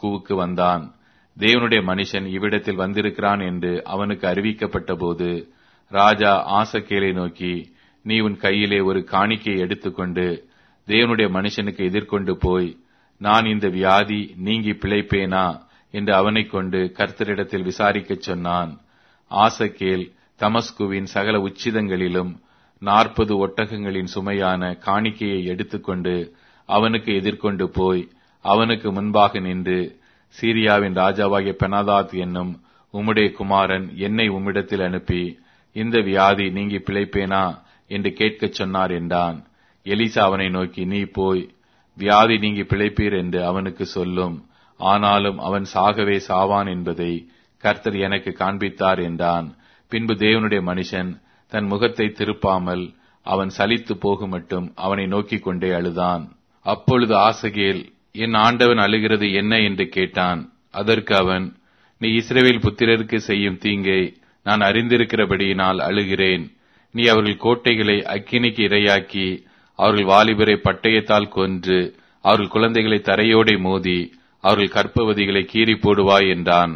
தமஸ்குவுக்கு வந்தான் தேவனுடைய மனுஷன் இவ்விடத்தில் வந்திருக்கிறான் என்று அவனுக்கு அறிவிக்கப்பட்ட போது ராஜா ஆசகேலை நோக்கி நீ உன் கையிலே ஒரு காணிக்கையை எடுத்துக்கொண்டு தேவனுடைய மனுஷனுக்கு எதிர்கொண்டு போய் நான் இந்த வியாதி நீங்கி பிழைப்பேனா என்று அவனைக் கொண்டு கர்த்தரிடத்தில் விசாரிக்கச் சொன்னான் ஆசகேல் தமஸ்குவின் சகல உச்சிதங்களிலும் நாற்பது ஒட்டகங்களின் சுமையான காணிக்கையை எடுத்துக்கொண்டு அவனுக்கு எதிர்கொண்டு போய் அவனுக்கு முன்பாக நின்று சீரியாவின் ராஜாவாகிய பெனாதாத் என்னும் உம்முடைய குமாரன் என்னை உம்மிடத்தில் அனுப்பி இந்த வியாதி நீங்கி பிழைப்பேனா என்று கேட்கச் சொன்னார் என்றான் எலிசா அவனை நோக்கி நீ போய் வியாதி நீங்கி பிழைப்பீர் என்று அவனுக்கு சொல்லும் ஆனாலும் அவன் சாகவே சாவான் என்பதை கர்த்தர் எனக்கு காண்பித்தார் என்றான் பின்பு தேவனுடைய மனுஷன் தன் முகத்தை திருப்பாமல் அவன் சலித்து போகும் மட்டும் அவனை நோக்கிக் கொண்டே அழுதான் அப்பொழுது ஆசகேல் என் ஆண்டவன் அழுகிறது என்ன என்று கேட்டான் அதற்கு அவன் நீ இஸ்ரேவேல் புத்திரருக்கு செய்யும் தீங்கை நான் அறிந்திருக்கிறபடியினால் அழுகிறேன் நீ அவர்கள் கோட்டைகளை அக்கினிக்கு இரையாக்கி அவர்கள் வாலிபரை பட்டயத்தால் கொன்று அவர்கள் குழந்தைகளை தரையோடை மோதி அவர்கள் கற்பவதிகளை கீறி போடுவாய் என்றான்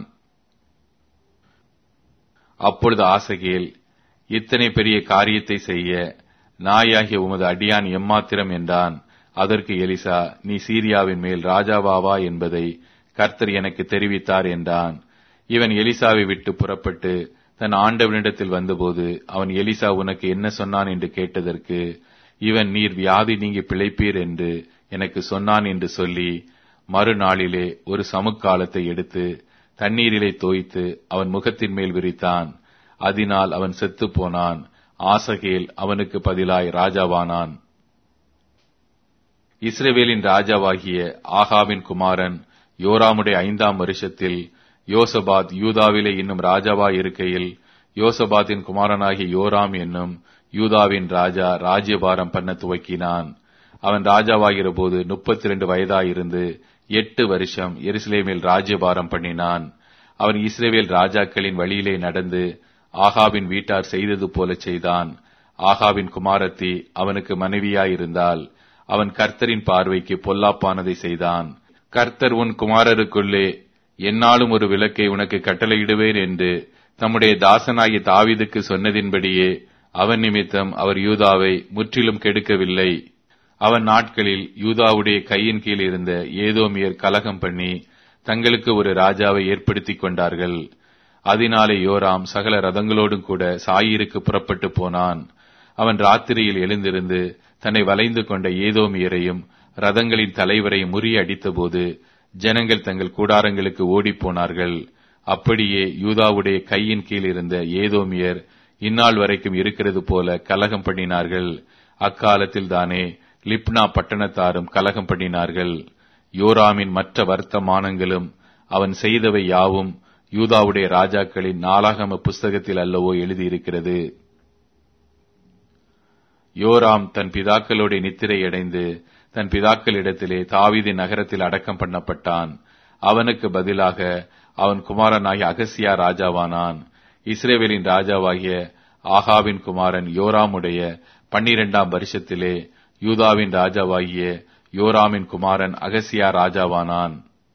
அப்பொழுது ஆசகேல் இத்தனை பெரிய காரியத்தை செய்ய நாயாகிய உமது அடியான் எம்மாத்திரம் என்றான் அதற்கு எலிசா நீ சீரியாவின் மேல் ராஜாவாவா என்பதை கர்த்தர் எனக்கு தெரிவித்தார் என்றான் இவன் எலிசாவை விட்டு புறப்பட்டு தன் ஆண்டவனிடத்தில் வந்தபோது அவன் எலிசா உனக்கு என்ன சொன்னான் என்று கேட்டதற்கு இவன் நீர் வியாதி நீங்கி பிழைப்பீர் என்று எனக்கு சொன்னான் என்று சொல்லி மறுநாளிலே ஒரு சமுக்காலத்தை எடுத்து தண்ணீரிலே தோய்த்து அவன் முகத்தின் மேல் விரித்தான் அதனால் அவன் செத்துப் போனான் ஆசகேல் அவனுக்கு பதிலாய் ராஜாவானான் இஸ்ரேவேலின் ராஜாவாகிய ஆகாவின் குமாரன் யோராமுடைய ஐந்தாம் வருஷத்தில் யோசபாத் யூதாவிலே இன்னும் ராஜாவாய் இருக்கையில் யோசபாத்தின் குமாரனாகிய யோராம் என்னும் யூதாவின் ராஜா ராஜ்யபாரம் பண்ண துவக்கினான் அவன் ராஜாவாகிற போது முப்பத்தி இரண்டு வயதாயிருந்து எட்டு வருஷம் எருசலேமில் ராஜ்யபாரம் பண்ணினான் அவன் இஸ்ரேவேல் ராஜாக்களின் வழியிலே நடந்து ஆகாவின் வீட்டார் செய்தது போல செய்தான் ஆகாவின் குமாரத்தி அவனுக்கு மனைவியாயிருந்தால் அவன் கர்த்தரின் பார்வைக்கு பொல்லாப்பானதை செய்தான் கர்த்தர் உன் குமாரருக்குள்ளே என்னாலும் ஒரு விளக்கை உனக்கு கட்டளையிடுவேன் என்று தம்முடைய தாசனாகிய தாவீதுக்கு சொன்னதின்படியே அவன் நிமித்தம் அவர் யூதாவை முற்றிலும் கெடுக்கவில்லை அவன் நாட்களில் யூதாவுடைய கையின் கீழ் இருந்த ஏதோமியர் கலகம் பண்ணி தங்களுக்கு ஒரு ராஜாவை ஏற்படுத்திக் கொண்டார்கள் அதனாலே யோராம் சகல ரதங்களோடும் கூட சாயிருக்கு புறப்பட்டு போனான் அவன் ராத்திரியில் எழுந்திருந்து தன்னை வளைந்து கொண்ட ஏதோமியரையும் ரதங்களின் தலைவரையும் முறியடித்தபோது ஜனங்கள் தங்கள் கூடாரங்களுக்கு ஓடிப்போனார்கள் அப்படியே யூதாவுடைய கையின் கீழ் இருந்த ஏதோமியர் இந்நாள் வரைக்கும் இருக்கிறது போல கலகம் பண்ணினார்கள் அக்காலத்தில் தானே லிப்னா பட்டணத்தாரும் கலகம் பண்ணினார்கள் யோராமின் மற்ற வர்த்தமானங்களும் அவன் செய்தவை யாவும் யூதாவுடைய ராஜாக்களின் நாளாகம புஸ்தகத்தில் அல்லவோ எழுதியிருக்கிறது யோராம் தன் பிதாக்களோட நித்திரையடைந்து தன் பிதாக்களிடத்திலே தாவீதி நகரத்தில் அடக்கம் பண்ணப்பட்டான் அவனுக்கு பதிலாக அவன் குமாரனாகிய அகசியா ராஜாவானான் இஸ்ரேவேலின் ராஜாவாகிய ஆகாவின் குமாரன் யோராமுடைய பன்னிரெண்டாம் வருஷத்திலே யூதாவின் ராஜாவாகிய யோராமின் குமாரன் அகசியா ராஜாவானான்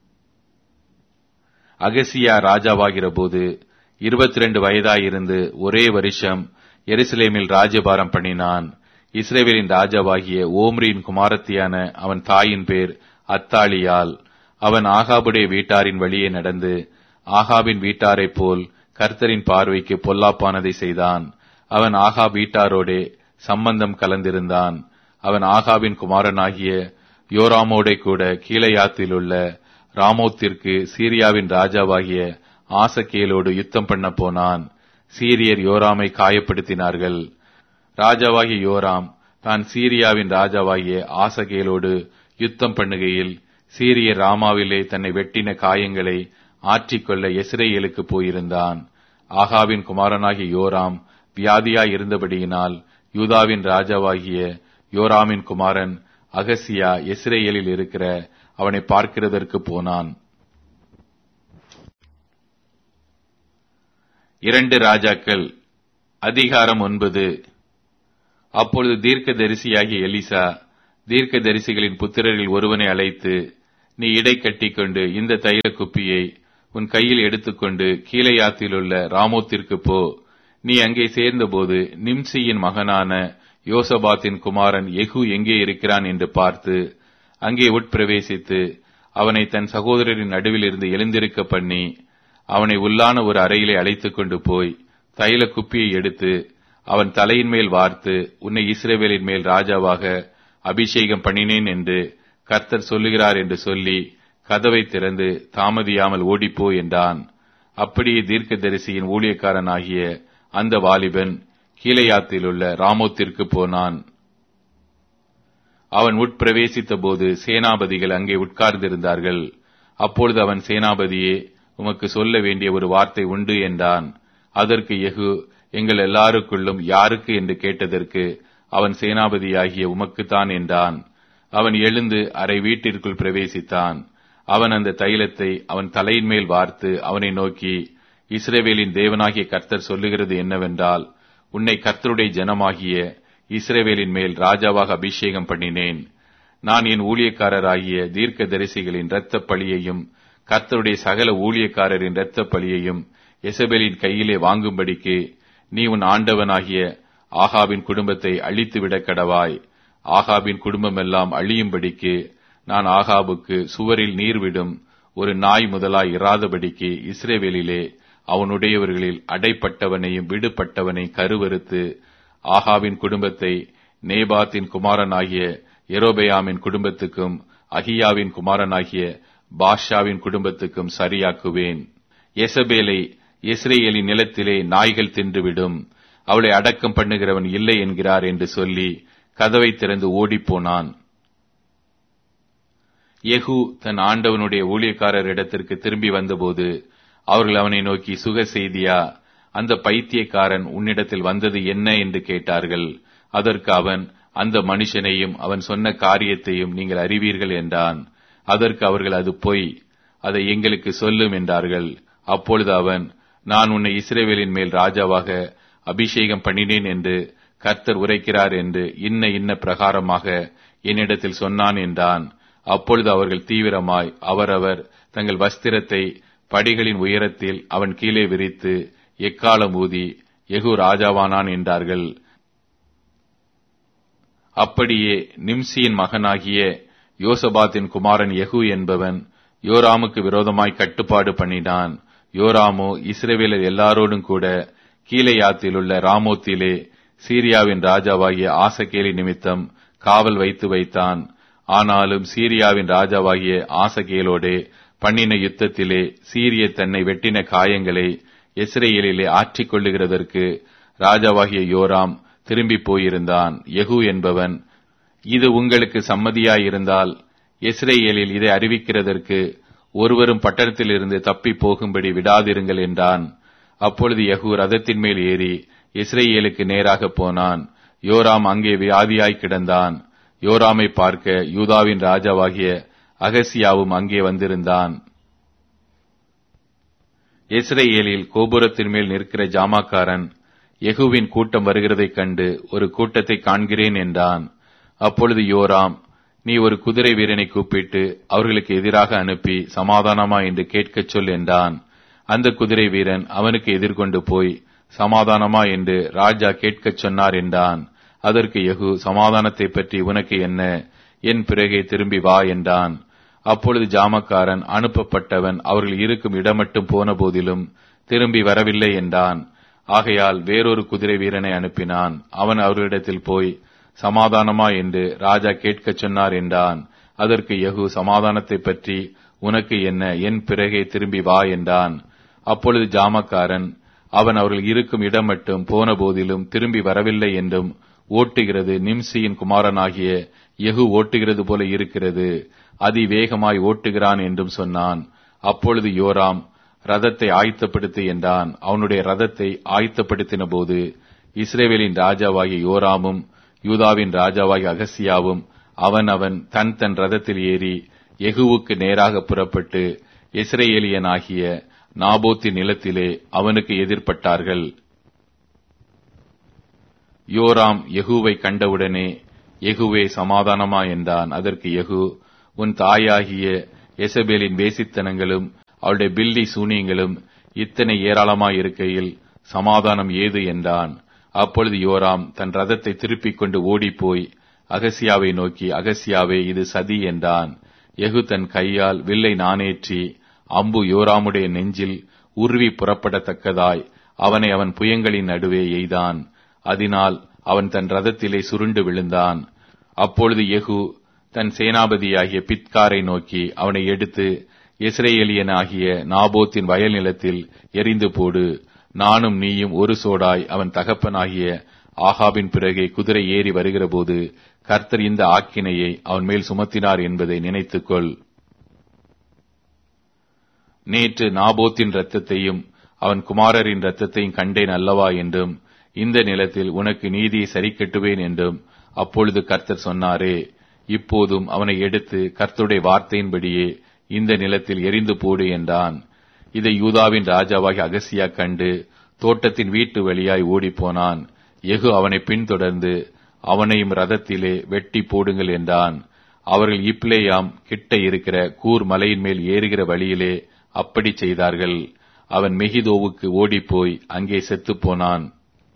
அகசியா ராஜாவாகிற போது இருபத்தி ரெண்டு வயதாயிருந்து ஒரே வருஷம் எருசலேமில் ராஜ்யபாரம் பண்ணினான் இஸ்ரேவேலின் ராஜாவாகிய ஓம்ரியின் குமாரத்தியான அவன் தாயின் பேர் அத்தாலியால் அவன் ஆகாபுடைய வீட்டாரின் வழியே நடந்து ஆகாபின் வீட்டாரைப் போல் கர்த்தரின் பார்வைக்கு பொல்லாப்பானதை செய்தான் அவன் ஆகா வீட்டாரோடே சம்பந்தம் கலந்திருந்தான் அவன் ஆகாபின் குமாரனாகிய யோராமோடே கூட கீழையாத்தில் உள்ள ராமோத்திற்கு சீரியாவின் ராஜாவாகிய ஆசகேலோடு யுத்தம் பண்ண போனான் சீரியர் யோராமை காயப்படுத்தினார்கள் ராஜாவாகிய யோராம் தான் சீரியாவின் ராஜாவாகிய ஆசகேலோடு யுத்தம் பண்ணுகையில் சீரிய ராமாவிலே தன்னை வெட்டின காயங்களை ஆற்றிக்கொள்ள எஸ்ரேலுக்கு போயிருந்தான் ஆகாவின் குமாரனாகிய யோராம் வியாதியாய் இருந்தபடியினால் யூதாவின் ராஜாவாகிய யோராமின் குமாரன் அகசியா எஸ்ரேலில் இருக்கிற அவனை பார்க்கிறதற்கு போனான் இரண்டு ராஜாக்கள் அதிகாரம் ஒன்பது அப்பொழுது தீர்க்க தரிசியாகிய எலிசா தீர்க்க தரிசிகளின் புத்திரரில் ஒருவனை அழைத்து நீ இடை கட்டிக்கொண்டு இந்த தைல குப்பியை உன் கையில் எடுத்துக்கொண்டு கீழையாத்திலுள்ள ராமோத்திற்கு போ நீ அங்கே சேர்ந்தபோது நிம்சியின் மகனான யோசபாத்தின் குமாரன் எகு எங்கே இருக்கிறான் என்று பார்த்து அங்கே உட்பிரவேசித்து அவனை தன் சகோதரரின் நடுவில் இருந்து எழுந்திருக்க பண்ணி அவனை உள்ளான ஒரு அறையிலே அழைத்துக் கொண்டு போய் தைல குப்பியை எடுத்து அவன் தலையின் மேல் வார்த்து உன்னை இஸ்ரேவேலின் மேல் ராஜாவாக அபிஷேகம் பண்ணினேன் என்று கர்த்தர் சொல்லுகிறார் என்று சொல்லி கதவை திறந்து தாமதியாமல் ஓடிப்போ என்றான் அப்படியே தீர்க்கதரிசியின் ஊழியக்காரனாகிய அந்த வாலிபன் கீழையாத்தில் உள்ள ராமோத்திற்கு போனான் அவன் உட்பிரவேசித்த போது சேனாபதிகள் அங்கே உட்கார்ந்திருந்தார்கள் அப்பொழுது அவன் சேனாபதியே உமக்கு சொல்ல வேண்டிய ஒரு வார்த்தை உண்டு என்றான் அதற்கு எகு எங்கள் எல்லாருக்குள்ளும் யாருக்கு என்று கேட்டதற்கு அவன் சேனாபதியாகிய உமக்குத்தான் என்றான் அவன் எழுந்து அரை வீட்டிற்குள் பிரவேசித்தான் அவன் அந்த தைலத்தை அவன் தலையின் மேல் வார்த்து அவனை நோக்கி இஸ்ரேவேலின் தேவனாகிய கர்த்தர் சொல்லுகிறது என்னவென்றால் உன்னை கர்த்தருடைய ஜனமாகிய இஸ்ரேவேலின் மேல் ராஜாவாக அபிஷேகம் பண்ணினேன் நான் என் ஊழியக்காரராகிய தீர்க்க தரிசிகளின் இரத்த பழியையும் கர்த்தருடைய சகல ஊழியக்காரரின் இரத்த பழியையும் எசபேலின் கையிலே வாங்கும்படிக்கு நீ உன் ஆண்டவனாகிய ஆகாபின் குடும்பத்தை அழித்து விட கடவாய் ஆகாபின் குடும்பமெல்லாம் அழியும்படிக்கு நான் ஆகாபுக்கு சுவரில் நீர் விடும் ஒரு நாய் முதலாய் இராதபடிக்கு இஸ்ரேவேலிலே அவனுடையவர்களில் அடைப்பட்டவனையும் விடுபட்டவனை கருவறுத்து ஆகாவின் குடும்பத்தை நேபாத்தின் குமாரனாகிய எரோபெயாமின் குடும்பத்துக்கும் அகியாவின் குமாரனாகிய பாஷாவின் குடும்பத்துக்கும் சரியாக்குவேன் எசபேலை இஸ்ரேலின் நிலத்திலே நாய்கள் தின்றுவிடும் அவளை அடக்கம் பண்ணுகிறவன் இல்லை என்கிறார் என்று சொல்லி கதவை திறந்து ஓடிப்போனான் எகு தன் ஆண்டவனுடைய ஊழியக்காரர் இடத்திற்கு திரும்பி வந்தபோது அவர்கள் அவனை நோக்கி சுக செய்தியா அந்த பைத்தியக்காரன் உன்னிடத்தில் வந்தது என்ன என்று கேட்டார்கள் அதற்கு அவன் அந்த மனுஷனையும் அவன் சொன்ன காரியத்தையும் நீங்கள் அறிவீர்கள் என்றான் அதற்கு அவர்கள் அது பொய் அதை எங்களுக்கு சொல்லும் என்றார்கள் அப்பொழுது அவன் நான் உன்னை இஸ்ரேவேலின் மேல் ராஜாவாக அபிஷேகம் பண்ணினேன் என்று கர்த்தர் உரைக்கிறார் என்று இன்ன இன்ன பிரகாரமாக என்னிடத்தில் சொன்னான் என்றான் அப்பொழுது அவர்கள் தீவிரமாய் அவரவர் தங்கள் வஸ்திரத்தை படிகளின் உயரத்தில் அவன் கீழே விரித்து எக்காலம் ஊதி எகு ராஜாவானான் என்றார்கள் அப்படியே நிம்சியின் மகனாகிய யோசபாத்தின் குமாரன் எகு என்பவன் யோராமுக்கு விரோதமாய் கட்டுப்பாடு பண்ணினான் யோராமோ இஸ்ரேவேலர் எல்லாரோடும் கூட கீழையாத்தில் உள்ள ராமோத்திலே சீரியாவின் ராஜாவாகிய ஆசகேலி நிமித்தம் காவல் வைத்து வைத்தான் ஆனாலும் சீரியாவின் ராஜாவாகிய ஆசகேலோடே பண்ணின யுத்தத்திலே சீரிய தன்னை வெட்டின காயங்களை இஸ்ரேலிலே ஆற்றிக் கொள்ளுகிறதற்கு ராஜாவாகிய யோராம் திரும்பி போயிருந்தான் எகு என்பவன் இது உங்களுக்கு சம்மதியாயிருந்தால் இஸ்ரேலில் இதை அறிவிக்கிறதற்கு ஒருவரும் பட்டணத்திலிருந்து தப்பி போகும்படி விடாதிருங்கள் என்றான் அப்பொழுது யகு ரதத்தின் மேல் ஏறி இஸ்ரேலுக்கு நேராக போனான் யோராம் அங்கே வியாதியாய் கிடந்தான் யோராமை பார்க்க யூதாவின் ராஜாவாகிய அகசியாவும் அங்கே வந்திருந்தான் இஸ்ரேலில் கோபுரத்தின் மேல் நிற்கிற ஜாமாக்காரன் யெகூவின் கூட்டம் வருகிறதைக் கண்டு ஒரு கூட்டத்தை காண்கிறேன் என்றான் அப்பொழுது யோராம் நீ ஒரு குதிரை வீரனை கூப்பிட்டு அவர்களுக்கு எதிராக அனுப்பி சமாதானமா என்று கேட்கச் சொல் என்றான் அந்த குதிரை வீரன் அவனுக்கு எதிர்கொண்டு போய் சமாதானமா என்று ராஜா கேட்கச் சொன்னார் என்றான் அதற்கு யெகூ சமாதானத்தை பற்றி உனக்கு என்ன என் பிறகே திரும்பி வா என்றான் அப்பொழுது ஜாமக்காரன் அனுப்பப்பட்டவன் அவர்கள் இருக்கும் இடமட்டும் போன போதிலும் திரும்பி வரவில்லை என்றான் ஆகையால் வேறொரு குதிரை வீரனை அனுப்பினான் அவன் அவர்களிடத்தில் போய் சமாதானமா என்று ராஜா கேட்கச் சொன்னார் என்றான் அதற்கு யகு சமாதானத்தை பற்றி உனக்கு என்ன என் பிறகே திரும்பி வா என்றான் அப்பொழுது ஜாமக்காரன் அவன் அவர்கள் இருக்கும் இடம் மட்டும் போன போதிலும் திரும்பி வரவில்லை என்றும் ஓட்டுகிறது நிம்சியின் குமாரனாகிய யெகூ ஓட்டுகிறது போல இருக்கிறது அதிவேகமாய் ஓட்டுகிறான் என்றும் சொன்னான் அப்பொழுது யோராம் ரதத்தை ஆயத்தப்படுத்து என்றான் அவனுடைய ரதத்தை ஆயத்தப்படுத்தின போது இஸ்ரேவேலின் ராஜாவாகிய யோராமும் யூதாவின் ராஜாவாகிய அகசியாவும் அவன் அவன் தன் தன் ரதத்தில் ஏறி எகுவுக்கு நேராக புறப்பட்டு இஸ்ரேலியனாகிய நாபோத்தின் நிலத்திலே அவனுக்கு எதிர்ப்பட்டார்கள் யோராம் யெகூவை கண்டவுடனே யெகூவே சமாதானமா என்றான் அதற்கு யெகூ உன் தாயாகிய எசபேலின் வேசித்தனங்களும் அவளுடைய பில்லி சூனியங்களும் இத்தனை ஏராளமாய் இருக்கையில் சமாதானம் ஏது என்றான் அப்பொழுது யோராம் தன் ரதத்தை திருப்பிக் கொண்டு ஓடிப்போய் அகசியாவை நோக்கி அகசியாவே இது சதி என்றான் எகு தன் கையால் வில்லை நானேற்றி அம்பு யோராமுடைய நெஞ்சில் உருவி புறப்படத்தக்கதாய் அவனை அவன் புயங்களின் நடுவே எய்தான் அதனால் அவன் தன் ரதத்திலே சுருண்டு விழுந்தான் அப்பொழுது எகு தன் சேனாபதியாகிய பித்காரை நோக்கி அவனை எடுத்து இஸ்ரேலியனாகிய நாபோத்தின் வயல் நிலத்தில் எரிந்து போடு நானும் நீயும் ஒரு சோடாய் அவன் தகப்பனாகிய ஆகாபின் பிறகே குதிரை ஏறி வருகிறபோது கர்த்தர் இந்த ஆக்கினையை அவன் மேல் சுமத்தினார் என்பதை நினைத்துக்கொள் நேற்று நாபோத்தின் இரத்தத்தையும் அவன் குமாரரின் இரத்தத்தையும் கண்டேன் அல்லவா என்றும் இந்த நிலத்தில் உனக்கு நீதியை சரிக்கட்டுவேன் என்றும் அப்பொழுது கர்த்தர் சொன்னாரே இப்போதும் அவனை எடுத்து கர்த்தருடைய வார்த்தையின்படியே இந்த நிலத்தில் எரிந்து போடு என்றான் இதை யூதாவின் ராஜாவாகி அகசியா கண்டு தோட்டத்தின் வீட்டு வழியாய் ஓடிப்போனான் எகு அவனை பின்தொடர்ந்து அவனையும் ரதத்திலே வெட்டி போடுங்கள் என்றான் அவர்கள் இப்ளேயாம் கிட்ட இருக்கிற கூர் மலையின் மேல் ஏறுகிற வழியிலே அப்படி செய்தார்கள் அவன் மெகிதோவுக்கு ஓடிப்போய் அங்கே செத்துப்போனான்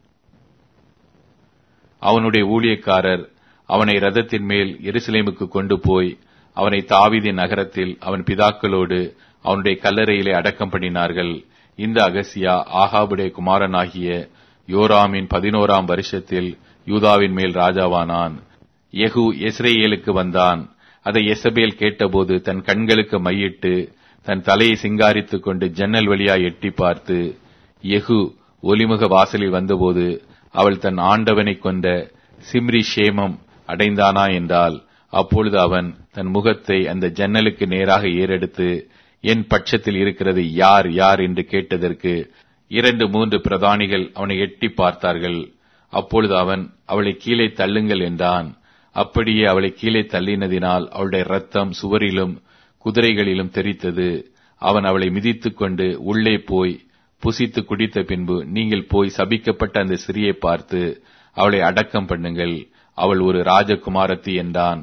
அவனுடைய ஊழியக்காரர் அவனை ரதத்தின் மேல் எருசலேமுக்கு கொண்டு போய் அவனை தாவீதின் நகரத்தில் அவன் பிதாக்களோடு அவனுடைய கல்லறையிலே அடக்கம் பண்ணினார்கள் இந்த அகசியா ஆகாபுடைய குமாரனாகிய யோராமின் பதினோராம் வருஷத்தில் யூதாவின் மேல் ராஜாவானான் யெகூ எஸ்ரேலுக்கு வந்தான் அதை எசபேல் கேட்டபோது தன் கண்களுக்கு மையிட்டு தன் தலையை சிங்காரித்துக் கொண்டு ஜன்னல் வழியாய் எட்டி பார்த்து யெகூ ஒலிமுக வாசலில் வந்தபோது அவள் தன் ஆண்டவனை கொண்ட சிம்ரி ஷேமம் அடைந்தானா என்றால் அப்பொழுது அவன் தன் முகத்தை அந்த ஜன்னலுக்கு நேராக ஏறெடுத்து என் பட்சத்தில் இருக்கிறது யார் யார் என்று கேட்டதற்கு இரண்டு மூன்று பிரதானிகள் அவனை எட்டி பார்த்தார்கள் அப்பொழுது அவன் அவளை கீழே தள்ளுங்கள் என்றான் அப்படியே அவளை கீழே தள்ளினதினால் அவளுடைய ரத்தம் சுவரிலும் குதிரைகளிலும் தெரித்தது அவன் அவளை மிதித்துக் கொண்டு உள்ளே போய் புசித்து குடித்த பின்பு நீங்கள் போய் சபிக்கப்பட்ட அந்த சிறியை பார்த்து அவளை அடக்கம் பண்ணுங்கள் அவள் ஒரு ராஜகுமாரத்தி என்றான்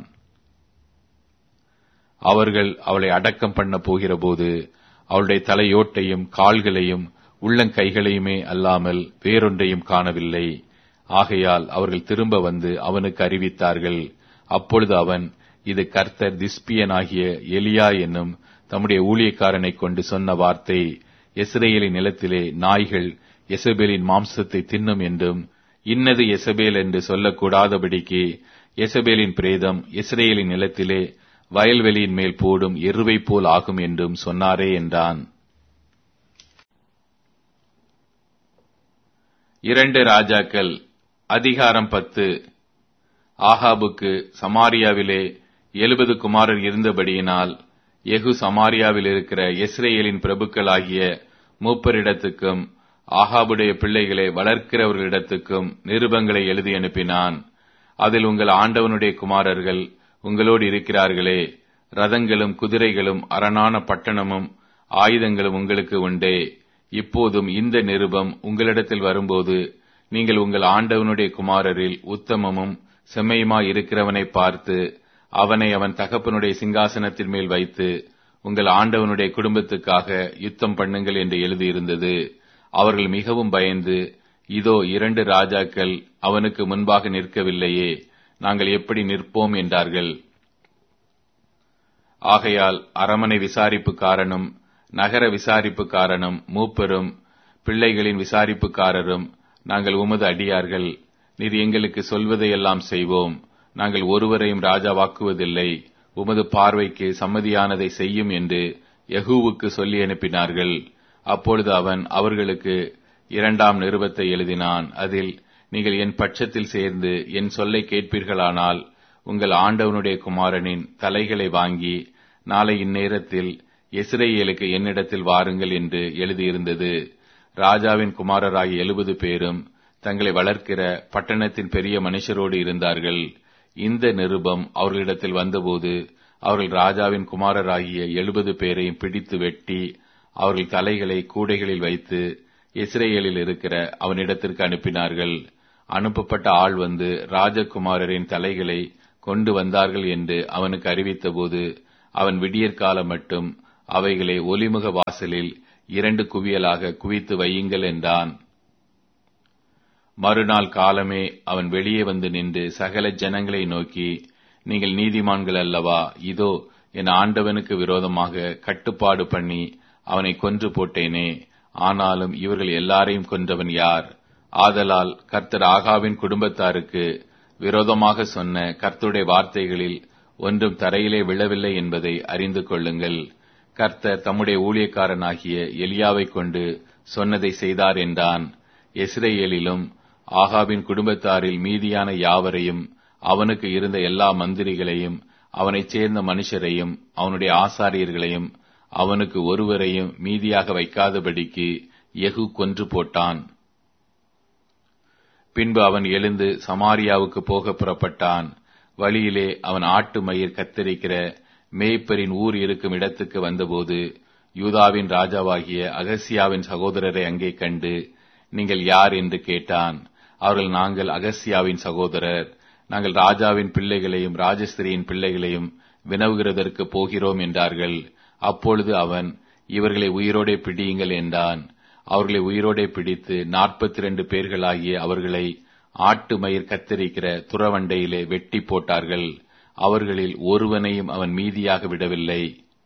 அவர்கள் அவளை அடக்கம் பண்ண போகிறபோது அவளுடைய தலையோட்டையும் கால்களையும் உள்ளங்கைகளையுமே அல்லாமல் வேறொன்றையும் காணவில்லை ஆகையால் அவர்கள் திரும்ப வந்து அவனுக்கு அறிவித்தார்கள் அப்பொழுது அவன் இது கர்த்தர் திஸ்பியனாகிய எலியா என்னும் தம்முடைய ஊழியக்காரனை கொண்டு சொன்ன வார்த்தை எஸ்ரேலின் நிலத்திலே நாய்கள் எசபேலின் மாம்சத்தை தின்னும் என்றும் இன்னது எசபேல் என்று சொல்லக்கூடாதபடிக்கு எசபேலின் பிரேதம் இஸ்ரேலின் நிலத்திலே வயல்வெளியின் மேல் போடும் எருவை போல் ஆகும் என்றும் சொன்னாரே என்றான் இரண்டு ராஜாக்கள் அதிகாரம் பத்து ஆகாபுக்கு சமாரியாவிலே எழுபது குமாரர் இருந்தபடியினால் எகு சமாரியாவில் இருக்கிற இஸ்ரேலின் பிரபுக்களாகிய மூப்பரிடத்துக்கும் ஆகாபுடைய பிள்ளைகளை வளர்க்கிறவர்களிடத்துக்கும் நிருபங்களை எழுதி அனுப்பினான் அதில் உங்கள் ஆண்டவனுடைய குமாரர்கள் உங்களோடு இருக்கிறார்களே ரதங்களும் குதிரைகளும் அரணான பட்டணமும் ஆயுதங்களும் உங்களுக்கு உண்டே இப்போதும் இந்த நிருபம் உங்களிடத்தில் வரும்போது நீங்கள் உங்கள் ஆண்டவனுடைய குமாரரில் உத்தமமும் செம்மையுமாய் இருக்கிறவனை பார்த்து அவனை அவன் தகப்பனுடைய சிங்காசனத்தின் மேல் வைத்து உங்கள் ஆண்டவனுடைய குடும்பத்துக்காக யுத்தம் பண்ணுங்கள் என்று எழுதியிருந்தது அவர்கள் மிகவும் பயந்து இதோ இரண்டு ராஜாக்கள் அவனுக்கு முன்பாக நிற்கவில்லையே நாங்கள் எப்படி நிற்போம் என்றார்கள் ஆகையால் அரமனை விசாரிப்புக்காரனும் நகர விசாரிப்புக்காரனும் மூப்பரும் பிள்ளைகளின் விசாரிப்புக்காரரும் நாங்கள் உமது அடியார்கள் நீர் எங்களுக்கு சொல்வதையெல்லாம் செய்வோம் நாங்கள் ஒருவரையும் ராஜாவாக்குவதில்லை உமது பார்வைக்கு சம்மதியானதை செய்யும் என்று யகூவுக்கு சொல்லி அனுப்பினார்கள் அப்பொழுது அவன் அவர்களுக்கு இரண்டாம் நிருபத்தை எழுதினான் அதில் நீங்கள் என் பட்சத்தில் சேர்ந்து என் சொல்லை கேட்பீர்களானால் உங்கள் ஆண்டவனுடைய குமாரனின் தலைகளை வாங்கி நாளை இந்நேரத்தில் இஸ்ரேலுக்கு என்னிடத்தில் வாருங்கள் என்று எழுதியிருந்தது ராஜாவின் குமாரராகிய எழுபது பேரும் தங்களை வளர்க்கிற பட்டணத்தின் பெரிய மனுஷரோடு இருந்தார்கள் இந்த நிருபம் அவர்களிடத்தில் வந்தபோது அவர்கள் ராஜாவின் குமாரராகிய எழுபது பேரையும் பிடித்து வெட்டி அவர்கள் தலைகளை கூடைகளில் வைத்து இஸ்ரேலில் இருக்கிற அவனிடத்திற்கு அனுப்பினார்கள் அனுப்பப்பட்ட ஆள் வந்து ராஜகுமாரரின் தலைகளை கொண்டு வந்தார்கள் என்று அவனுக்கு அறிவித்தபோது அவன் விடியற்காலம் மட்டும் அவைகளை ஒலிமுக வாசலில் இரண்டு குவியலாக குவித்து வையுங்கள் என்றான் மறுநாள் காலமே அவன் வெளியே வந்து நின்று சகல ஜனங்களை நோக்கி நீங்கள் நீதிமான்கள் அல்லவா இதோ என் ஆண்டவனுக்கு விரோதமாக கட்டுப்பாடு பண்ணி அவனை கொன்று போட்டேனே ஆனாலும் இவர்கள் எல்லாரையும் கொன்றவன் யார் ஆதலால் கர்த்தர் ஆகாவின் குடும்பத்தாருக்கு விரோதமாக சொன்ன கர்த்தருடைய வார்த்தைகளில் ஒன்றும் தரையிலே விழவில்லை என்பதை அறிந்து கொள்ளுங்கள் கர்த்தர் தம்முடைய ஊழியக்காரனாகிய எலியாவை கொண்டு சொன்னதை செய்தார் என்றான் எஸ்ரேலிலும் ஆகாவின் குடும்பத்தாரில் மீதியான யாவரையும் அவனுக்கு இருந்த எல்லா மந்திரிகளையும் அவனைச் சேர்ந்த மனுஷரையும் அவனுடைய ஆசாரியர்களையும் அவனுக்கு ஒருவரையும் மீதியாக வைக்காதபடிக்கு எகு கொன்று போட்டான் பின்பு அவன் எழுந்து சமாரியாவுக்கு போக புறப்பட்டான் வழியிலே அவன் ஆட்டு மயிர் கத்தரிக்கிற மேய்ப்பரின் ஊர் இருக்கும் இடத்துக்கு வந்தபோது யூதாவின் ராஜாவாகிய அகசியாவின் சகோதரரை அங்கே கண்டு நீங்கள் யார் என்று கேட்டான் அவர்கள் நாங்கள் அகசியாவின் சகோதரர் நாங்கள் ராஜாவின் பிள்ளைகளையும் ராஜஸ்திரியின் பிள்ளைகளையும் வினவுகிறதற்கு போகிறோம் என்றார்கள் அப்பொழுது அவன் இவர்களை உயிரோடே பிடியுங்கள் என்றான் அவர்களை உயிரோடே பிடித்து நாற்பத்தி இரண்டு பேர்களாகிய அவர்களை ஆட்டு மயிர் கத்தரிக்கிற துறவண்டையிலே வெட்டி போட்டார்கள் அவர்களில் ஒருவனையும் அவன் மீதியாக விடவில்லை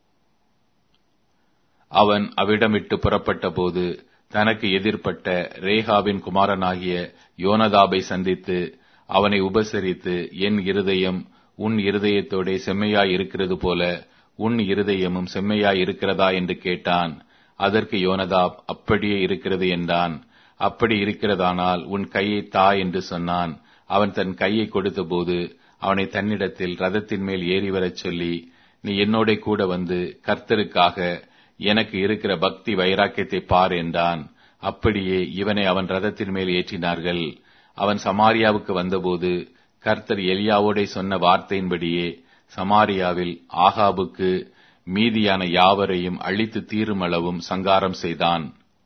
அவன் அவ்விடமிட்டு புறப்பட்ட போது தனக்கு எதிர்ப்பட்ட ரேகாவின் குமாரனாகிய யோனதாபை சந்தித்து அவனை உபசரித்து என் இருதயம் உன் இருதயத்தோடே செம்மையாய் இருக்கிறது போல உன் இருதயமும் செம்மையாய் இருக்கிறதா என்று கேட்டான் அதற்கு யோனதாப் அப்படியே இருக்கிறது என்றான் அப்படி இருக்கிறதானால் உன் கையை தா என்று சொன்னான் அவன் தன் கையை கொடுத்தபோது அவனை தன்னிடத்தில் ரதத்தின் மேல் ஏறி வரச் சொல்லி நீ என்னோட கூட வந்து கர்த்தருக்காக எனக்கு இருக்கிற பக்தி வைராக்கியத்தை பார் என்றான் அப்படியே இவனை அவன் ரதத்தின் மேல் ஏற்றினார்கள் அவன் சமாரியாவுக்கு வந்தபோது கர்த்தர் எலியாவோடே சொன்ன வார்த்தையின்படியே சமாரியாவில் ஆகாபுக்கு மீதியான யாவரையும் அழித்து தீருமளவும் சங்காரம் செய்தான்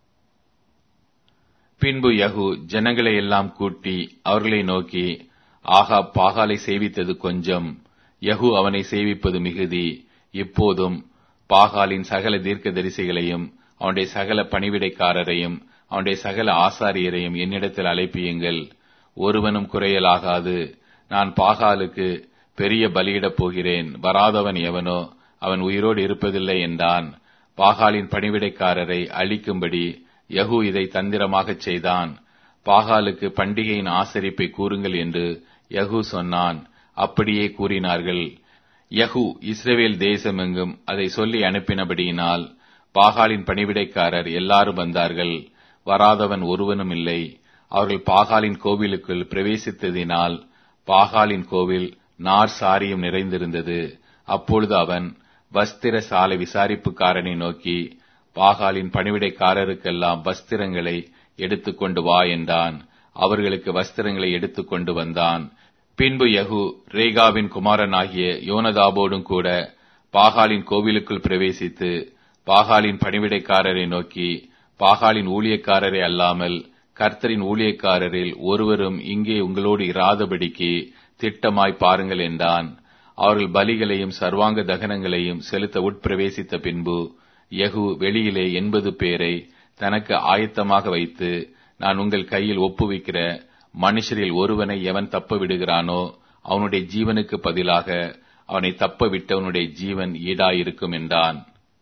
பின்பு யகு ஜனங்களை எல்லாம் கூட்டி அவர்களை நோக்கி ஆகா பாகாலை சேவித்தது கொஞ்சம் யகு அவனை சேவிப்பது மிகுதி இப்போதும் பாகாலின் சகல தீர்க்க தரிசிகளையும் அவனுடைய சகல பணிவிடைக்காரரையும் அவனுடைய சகல ஆசாரியரையும் என்னிடத்தில் அழைப்பியுங்கள் ஒருவனும் குறையலாகாது நான் பாகாலுக்கு பெரிய பலியிடப் போகிறேன் வராதவன் எவனோ அவன் உயிரோடு இருப்பதில்லை என்றான் பாகாலின் பணிவிடைக்காரரை அழிக்கும்படி யகு இதை தந்திரமாகச் செய்தான் பாகாலுக்கு பண்டிகையின் ஆசரிப்பை கூறுங்கள் என்று யகு சொன்னான் அப்படியே கூறினார்கள் யகு இஸ்ரேவேல் தேசமெங்கும் அதை சொல்லி அனுப்பினபடியினால் பாகாலின் பணிவிடைக்காரர் எல்லாரும் வந்தார்கள் வராதவன் ஒருவனும் இல்லை அவர்கள் பாகாலின் கோவிலுக்குள் பிரவேசித்ததினால் பாகாலின் கோவில் நார் சாரியம் நிறைந்திருந்தது அப்பொழுது அவன் வஸ்திர சாலை விசாரிப்புக்காரனை நோக்கி பாகாலின் பணிவிடைக்காரருக்கெல்லாம் வஸ்திரங்களை எடுத்துக்கொண்டு வா என்றான் அவர்களுக்கு வஸ்திரங்களை எடுத்துக்கொண்டு வந்தான் பின்பு யகு ரேகாவின் குமாரனாகிய யோனதாபோடும் கூட பாகாலின் கோவிலுக்குள் பிரவேசித்து பாகாலின் பணிவிடைக்காரரை நோக்கி பாகாலின் ஊழியக்காரரை அல்லாமல் கர்த்தரின் ஊழியக்காரரில் ஒருவரும் இங்கே உங்களோடு இராதபடிக்கு திட்டமாய் பாருங்கள் என்றான் அவர்கள் பலிகளையும் சர்வாங்க தகனங்களையும் செலுத்த உட்பிரவேசித்த பின்பு யகு வெளியிலே எண்பது பேரை தனக்கு ஆயத்தமாக வைத்து நான் உங்கள் கையில் ஒப்புவிக்கிற மனுஷரில் ஒருவனை எவன் தப்ப விடுகிறானோ அவனுடைய ஜீவனுக்கு பதிலாக அவனை தப்ப விட்டவனுடைய ஜீவன் ஈடாயிருக்கும் என்றான்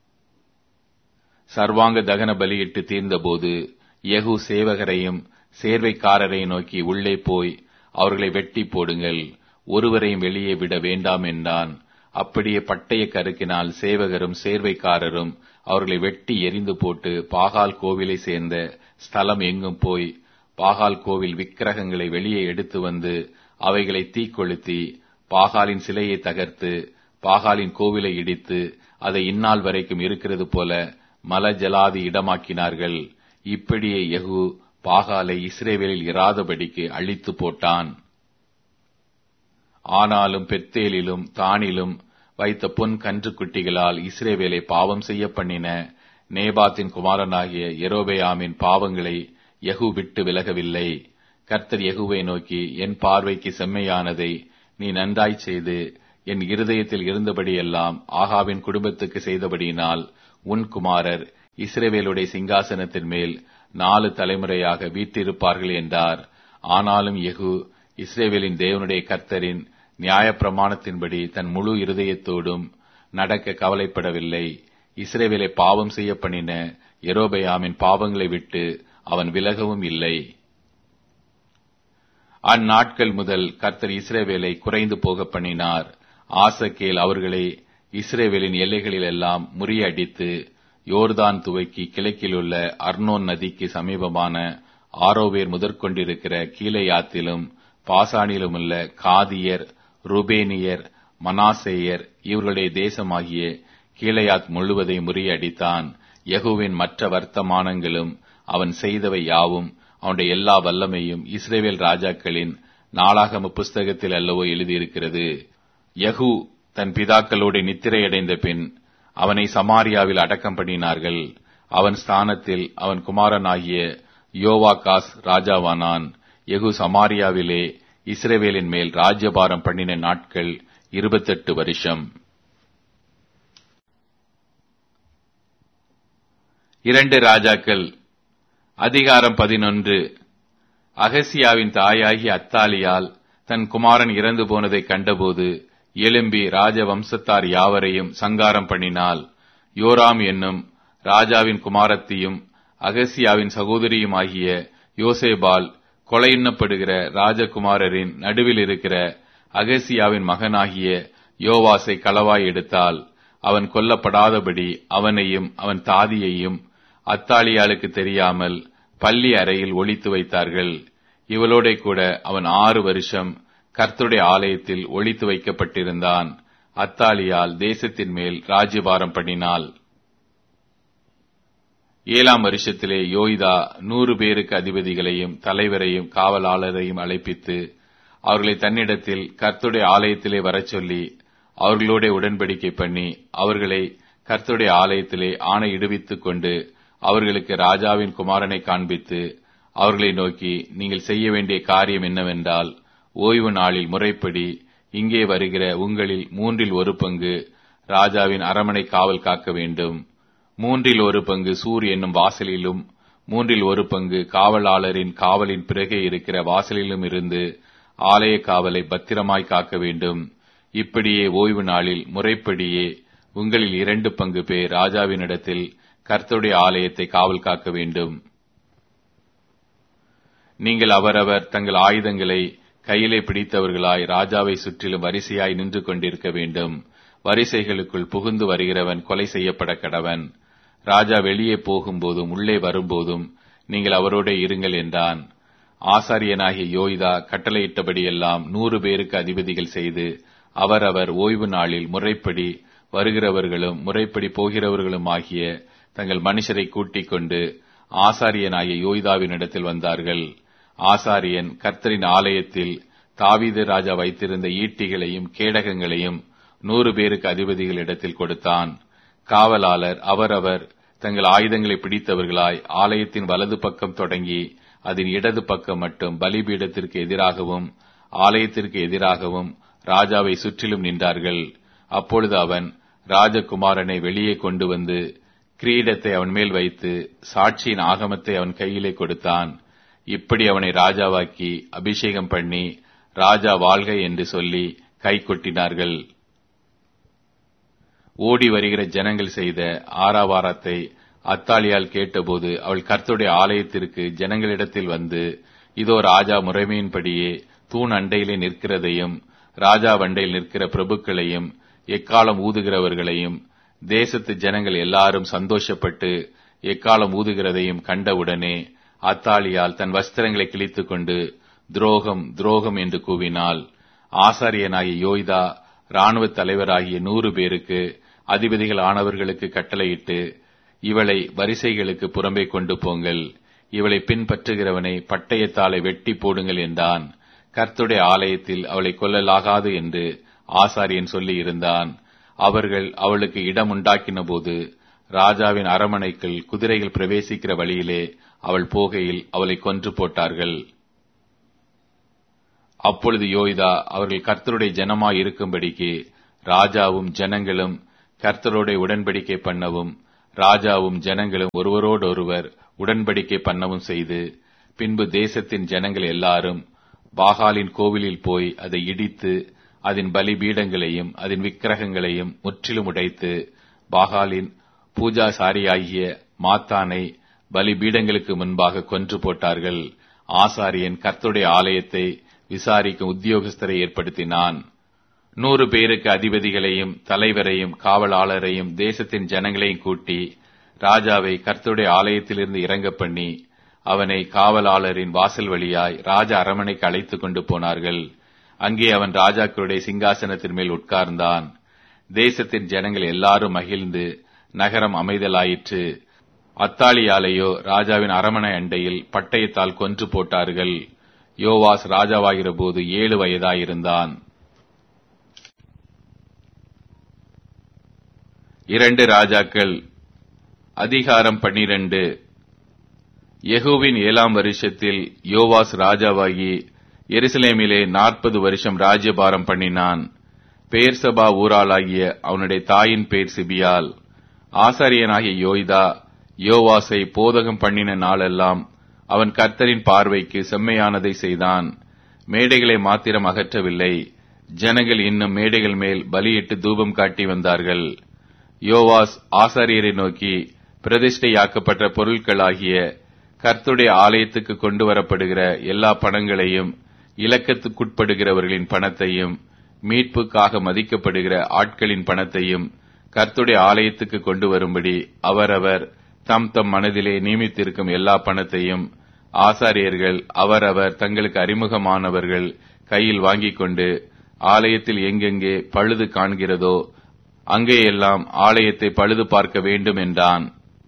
சர்வாங்க தகன பலியிட்டு தீர்ந்தபோது யகு சேவகரையும் சேர்வைக்காரரை நோக்கி உள்ளே போய் அவர்களை வெட்டி போடுங்கள் ஒருவரையும் வெளியே விட வேண்டாம் என்றான் அப்படியே பட்டய கருக்கினால் சேவகரும் சேர்வைக்காரரும் அவர்களை வெட்டி எரிந்து போட்டு பாகால் கோவிலை சேர்ந்த ஸ்தலம் எங்கும் போய் பாகால் கோவில் விக்கிரகங்களை வெளியே எடுத்து வந்து அவைகளை தீக்கொளுத்தி பாகாலின் சிலையை தகர்த்து பாகாலின் கோவிலை இடித்து அதை இந்நாள் வரைக்கும் இருக்கிறது போல மலஜலாதி இடமாக்கினார்கள் இப்படியே யகு பாகாலை இஸ்ரேவேலில் இராதபடிக்கு அழித்து போட்டான் ஆனாலும் பெத்தேலிலும் தானிலும் வைத்த பொன் கன்று குட்டிகளால் இஸ்ரேவேலை பாவம் செய்ய பண்ணின நேபாத்தின் குமாரனாகிய எரோபேயாமின் பாவங்களை யகு விட்டு விலகவில்லை கர்த்தர் யகுவை நோக்கி என் பார்வைக்கு செம்மையானதை நீ நன்றாய் செய்து என் இருதயத்தில் இருந்தபடியெல்லாம் ஆகாவின் குடும்பத்துக்கு செய்தபடியினால் உன் குமாரர் இஸ்ரேவேலுடைய சிங்காசனத்தின் மேல் நாலு தலைமுறையாக வீற்றிருப்பார்கள் என்றார் ஆனாலும் எகு இஸ்ரேவேலின் தேவனுடைய கர்த்தரின் நியாயப்பிரமாணத்தின்படி தன் முழு இருதயத்தோடும் நடக்க கவலைப்படவில்லை இஸ்ரேவேலை பாவம் செய்ய பண்ணின எரோபயாமின் பாவங்களை விட்டு அவன் விலகவும் இல்லை அந்நாட்கள் முதல் கர்த்தர் இஸ்ரேவேலை குறைந்து போக பண்ணினார் ஆசக்கேல் அவர்களை இஸ்ரேவேலின் எல்லைகளில் எல்லாம் முறியடித்து யோர்தான் துவக்கி கிழக்கிலுள்ள அர்னோன் நதிக்கு சமீபமான ஆரோவேர் முதற்கொண்டிருக்கிற கீழையாத்திலும் பாசானிலுமுள்ள காதியர் ருபேனியர் மனாசேயர் இவர்களுடைய தேசமாகிய கீழையாத் முழுவதை முறியடித்தான் யகுவின் மற்ற வர்த்தமானங்களும் அவன் செய்தவை யாவும் அவனுடைய எல்லா வல்லமையும் இஸ்ரேவேல் ராஜாக்களின் நாளாகம புஸ்தகத்தில் அல்லவோ எழுதியிருக்கிறது யகு தன் பிதாக்களோடு நித்திரையடைந்த பின் அவனை சமாரியாவில் அடக்கம் பண்ணினார்கள் அவன் ஸ்தானத்தில் அவன் குமாரனாகிய யோவாகாஸ் ராஜாவானான் யகு சமாரியாவிலே இஸ்ரேவேலின் மேல் ராஜ்யபாரம் பண்ணின நாட்கள் இருபத்தெட்டு வருஷம் இரண்டு ராஜாக்கள் அதிகாரம் பதினொன்று அகசியாவின் தாயாகி அத்தாலியால் தன் குமாரன் இறந்து போனதை கண்டபோது எழும்பி ராஜ வம்சத்தார் யாவரையும் சங்காரம் பண்ணினாள் யோராம் என்னும் ராஜாவின் குமாரத்தியும் அகசியாவின் சகோதரியுமாகிய யோசேபால் கொலையுண்ணப்படுகிற ராஜகுமாரரின் நடுவில் இருக்கிற அகசியாவின் மகனாகிய யோவாசை களவாய் எடுத்தால் அவன் கொல்லப்படாதபடி அவனையும் அவன் தாதியையும் அத்தாலியாளுக்கு தெரியாமல் பள்ளி அறையில் ஒளித்து வைத்தார்கள் இவளோட கூட அவன் ஆறு வருஷம் கர்த்தருடைய ஆலயத்தில் ஒளித்து வைக்கப்பட்டிருந்தான் அத்தாலியால் தேசத்தின் மேல் ராஜ்யபாரம் பண்ணினாள் ஏழாம் வருஷத்திலே யோய்தா நூறு பேருக்கு அதிபதிகளையும் தலைவரையும் காவலாளரையும் அழைப்பித்து அவர்களை தன்னிடத்தில் கர்த்துடைய ஆலயத்திலே வரச் சொல்லி அவர்களோட உடன்படிக்கை பண்ணி அவர்களை கர்த்துடைய ஆலயத்திலே ஆணையிடுவித்துக் கொண்டு அவர்களுக்கு ராஜாவின் குமாரனை காண்பித்து அவர்களை நோக்கி நீங்கள் செய்ய வேண்டிய காரியம் என்னவென்றால் ஓய்வு நாளில் முறைப்படி இங்கே வருகிற உங்களில் மூன்றில் ஒரு பங்கு ராஜாவின் அரமனை காவல் காக்க வேண்டும் மூன்றில் ஒரு பங்கு சூர் என்னும் வாசலிலும் மூன்றில் ஒரு பங்கு காவலாளரின் காவலின் பிறகே இருக்கிற வாசலிலும் இருந்து ஆலய காவலை பத்திரமாய் காக்க வேண்டும் இப்படியே ஓய்வு நாளில் முறைப்படியே உங்களில் இரண்டு பங்கு பேர் ராஜாவினிடத்தில் கர்த்தருடைய ஆலயத்தை காவல் காக்க வேண்டும் நீங்கள் அவரவர் தங்கள் ஆயுதங்களை கையிலே பிடித்தவர்களாய் ராஜாவை சுற்றிலும் வரிசையாய் நின்று கொண்டிருக்க வேண்டும் வரிசைகளுக்குள் புகுந்து வருகிறவன் கொலை செய்யப்பட கடவன் ராஜா வெளியே போகும்போதும் உள்ளே வரும்போதும் நீங்கள் அவரோட இருங்கள் என்றான் ஆசாரியனாகிய யோய்தா கட்டளையிட்டபடியெல்லாம் நூறு பேருக்கு அதிபதிகள் செய்து அவரவர் ஓய்வு நாளில் முறைப்படி வருகிறவர்களும் முறைப்படி போகிறவர்களும் ஆகிய தங்கள் மனுஷரை கூட்டிக் கொண்டு ஆசாரியனாகிய யோய்தாவினிடத்தில் வந்தார்கள் ஆசாரியன் கர்த்தரின் ஆலயத்தில் தாவீது ராஜா வைத்திருந்த ஈட்டிகளையும் கேடகங்களையும் நூறு பேருக்கு அதிபதிகளிடத்தில் கொடுத்தான் காவலாளர் அவரவர் தங்கள் ஆயுதங்களை பிடித்தவர்களாய் ஆலயத்தின் வலது பக்கம் தொடங்கி அதன் இடது பக்கம் மட்டும் பலிபீடத்திற்கு எதிராகவும் ஆலயத்திற்கு எதிராகவும் ராஜாவை சுற்றிலும் நின்றார்கள் அப்பொழுது அவன் ராஜகுமாரனை வெளியே கொண்டு வந்து கிரீடத்தை அவன் மேல் வைத்து சாட்சியின் ஆகமத்தை அவன் கையிலே கொடுத்தான் இப்படி அவனை ராஜாவாக்கி அபிஷேகம் பண்ணி ராஜா வாழ்க என்று சொல்லி கை கொட்டினார்கள் ஓடி வருகிற ஜனங்கள் செய்த ஆராவாரத்தை அத்தாலியால் கேட்டபோது அவள் கர்த்தருடைய ஆலயத்திற்கு ஜனங்களிடத்தில் வந்து இதோ ராஜா முறைமையின்படியே தூண் அண்டையிலே நிற்கிறதையும் ராஜா வண்டையில் நிற்கிற பிரபுக்களையும் எக்காலம் ஊதுகிறவர்களையும் தேசத்து ஜனங்கள் எல்லாரும் சந்தோஷப்பட்டு எக்காலம் ஊதுகிறதையும் கண்டவுடனே அத்தாலியால் தன் வஸ்திரங்களை கிழித்துக் கொண்டு துரோகம் துரோகம் என்று கூவினாள் ஆசாரியனாகிய யோய்தா ராணுவ தலைவராகிய நூறு பேருக்கு அதிபதிகள் ஆனவர்களுக்கு கட்டளையிட்டு இவளை வரிசைகளுக்கு புறம்பே கொண்டு போங்கள் இவளை பின்பற்றுகிறவனை பட்டயத்தாலை வெட்டி போடுங்கள் என்றான் கர்த்துடைய ஆலயத்தில் அவளை கொல்லலாகாது என்று ஆசாரியன் சொல்லி இருந்தான் அவர்கள் அவளுக்கு இடம் உண்டாக்கின போது ராஜாவின் அரமனைக்குள் குதிரைகள் பிரவேசிக்கிற வழியிலே அவள் போகையில் அவளை கொன்று போட்டார்கள் அப்பொழுது யோய்தா அவர்கள் கர்த்தருடைய ஜனமாய் இருக்கும்படிக்கு ராஜாவும் ஜனங்களும் கர்த்தரோட உடன்படிக்கை பண்ணவும் ராஜாவும் ஜனங்களும் ஒருவரோடொருவர் உடன்படிக்கை பண்ணவும் செய்து பின்பு தேசத்தின் ஜனங்கள் எல்லாரும் பாகாலின் கோவிலில் போய் அதை இடித்து அதன் பலிபீடங்களையும் அதன் விக்கிரகங்களையும் முற்றிலும் உடைத்து பாகாலின் பூஜாசாரியாகிய மாத்தானை பலிபீடங்களுக்கு முன்பாக கொன்று போட்டார்கள் ஆசாரியன் கர்த்தருடைய ஆலயத்தை விசாரிக்கும் உத்தியோகஸ்தரை ஏற்படுத்தினான் நூறு பேருக்கு அதிபதிகளையும் தலைவரையும் காவலாளரையும் தேசத்தின் ஜனங்களையும் கூட்டி ராஜாவை கர்த்தருடைய ஆலயத்திலிருந்து இறங்க பண்ணி அவனை காவலாளரின் வாசல் வழியாய் ராஜ அரமனைக்கு அழைத்துக் கொண்டு போனார்கள் அங்கே அவன் ராஜாக்களுடைய சிங்காசனத்தின் மேல் உட்கார்ந்தான் தேசத்தின் ஜனங்கள் எல்லாரும் மகிழ்ந்து நகரம் அமைதலாயிற்று அத்தாலியாலேயோ ராஜாவின் அரமனை அண்டையில் பட்டயத்தால் கொன்று போட்டார்கள் யோவாஸ் ராஜாவாகிற போது ஏழு வயதாயிருந்தான் இரண்டு ராஜாக்கள் அதிகாரம் பன்னிரண்டு யெகூவின் ஏழாம் வருஷத்தில் யோவாஸ் ராஜாவாகி எருசலேமிலே நாற்பது வருஷம் ராஜ்யபாரம் பண்ணினான் பேர்சபா ஊராளாகிய அவனுடைய தாயின் பேர் சிபியால் ஆசாரியனாகிய யோய்தா யோவாசை போதகம் பண்ணின நாளெல்லாம் அவன் கர்த்தரின் பார்வைக்கு செம்மையானதை செய்தான் மேடைகளை மாத்திரம் அகற்றவில்லை ஜனங்கள் இன்னும் மேடைகள் மேல் பலியிட்டு தூபம் காட்டி வந்தார்கள் யோவாஸ் ஆசாரியரை நோக்கி பிரதிஷ்டையாக்கப்பட்ட பொருட்களாகிய கர்த்துடைய ஆலயத்துக்கு கொண்டு வரப்படுகிற எல்லா பணங்களையும் இலக்கத்துக்குட்படுகிறவர்களின் பணத்தையும் மீட்புக்காக மதிக்கப்படுகிற ஆட்களின் பணத்தையும் கர்த்துடைய ஆலயத்துக்கு கொண்டு வரும்படி அவரவர் தம் தம் மனதிலே நியமித்திருக்கும் எல்லா பணத்தையும் ஆசாரியர்கள் அவரவர் தங்களுக்கு அறிமுகமானவர்கள் கையில் வாங்கிக் கொண்டு ஆலயத்தில் எங்கெங்கே பழுது காண்கிறதோ அங்கேயெல்லாம் ஆலயத்தை பழுது பார்க்க வேண்டும் என்றான்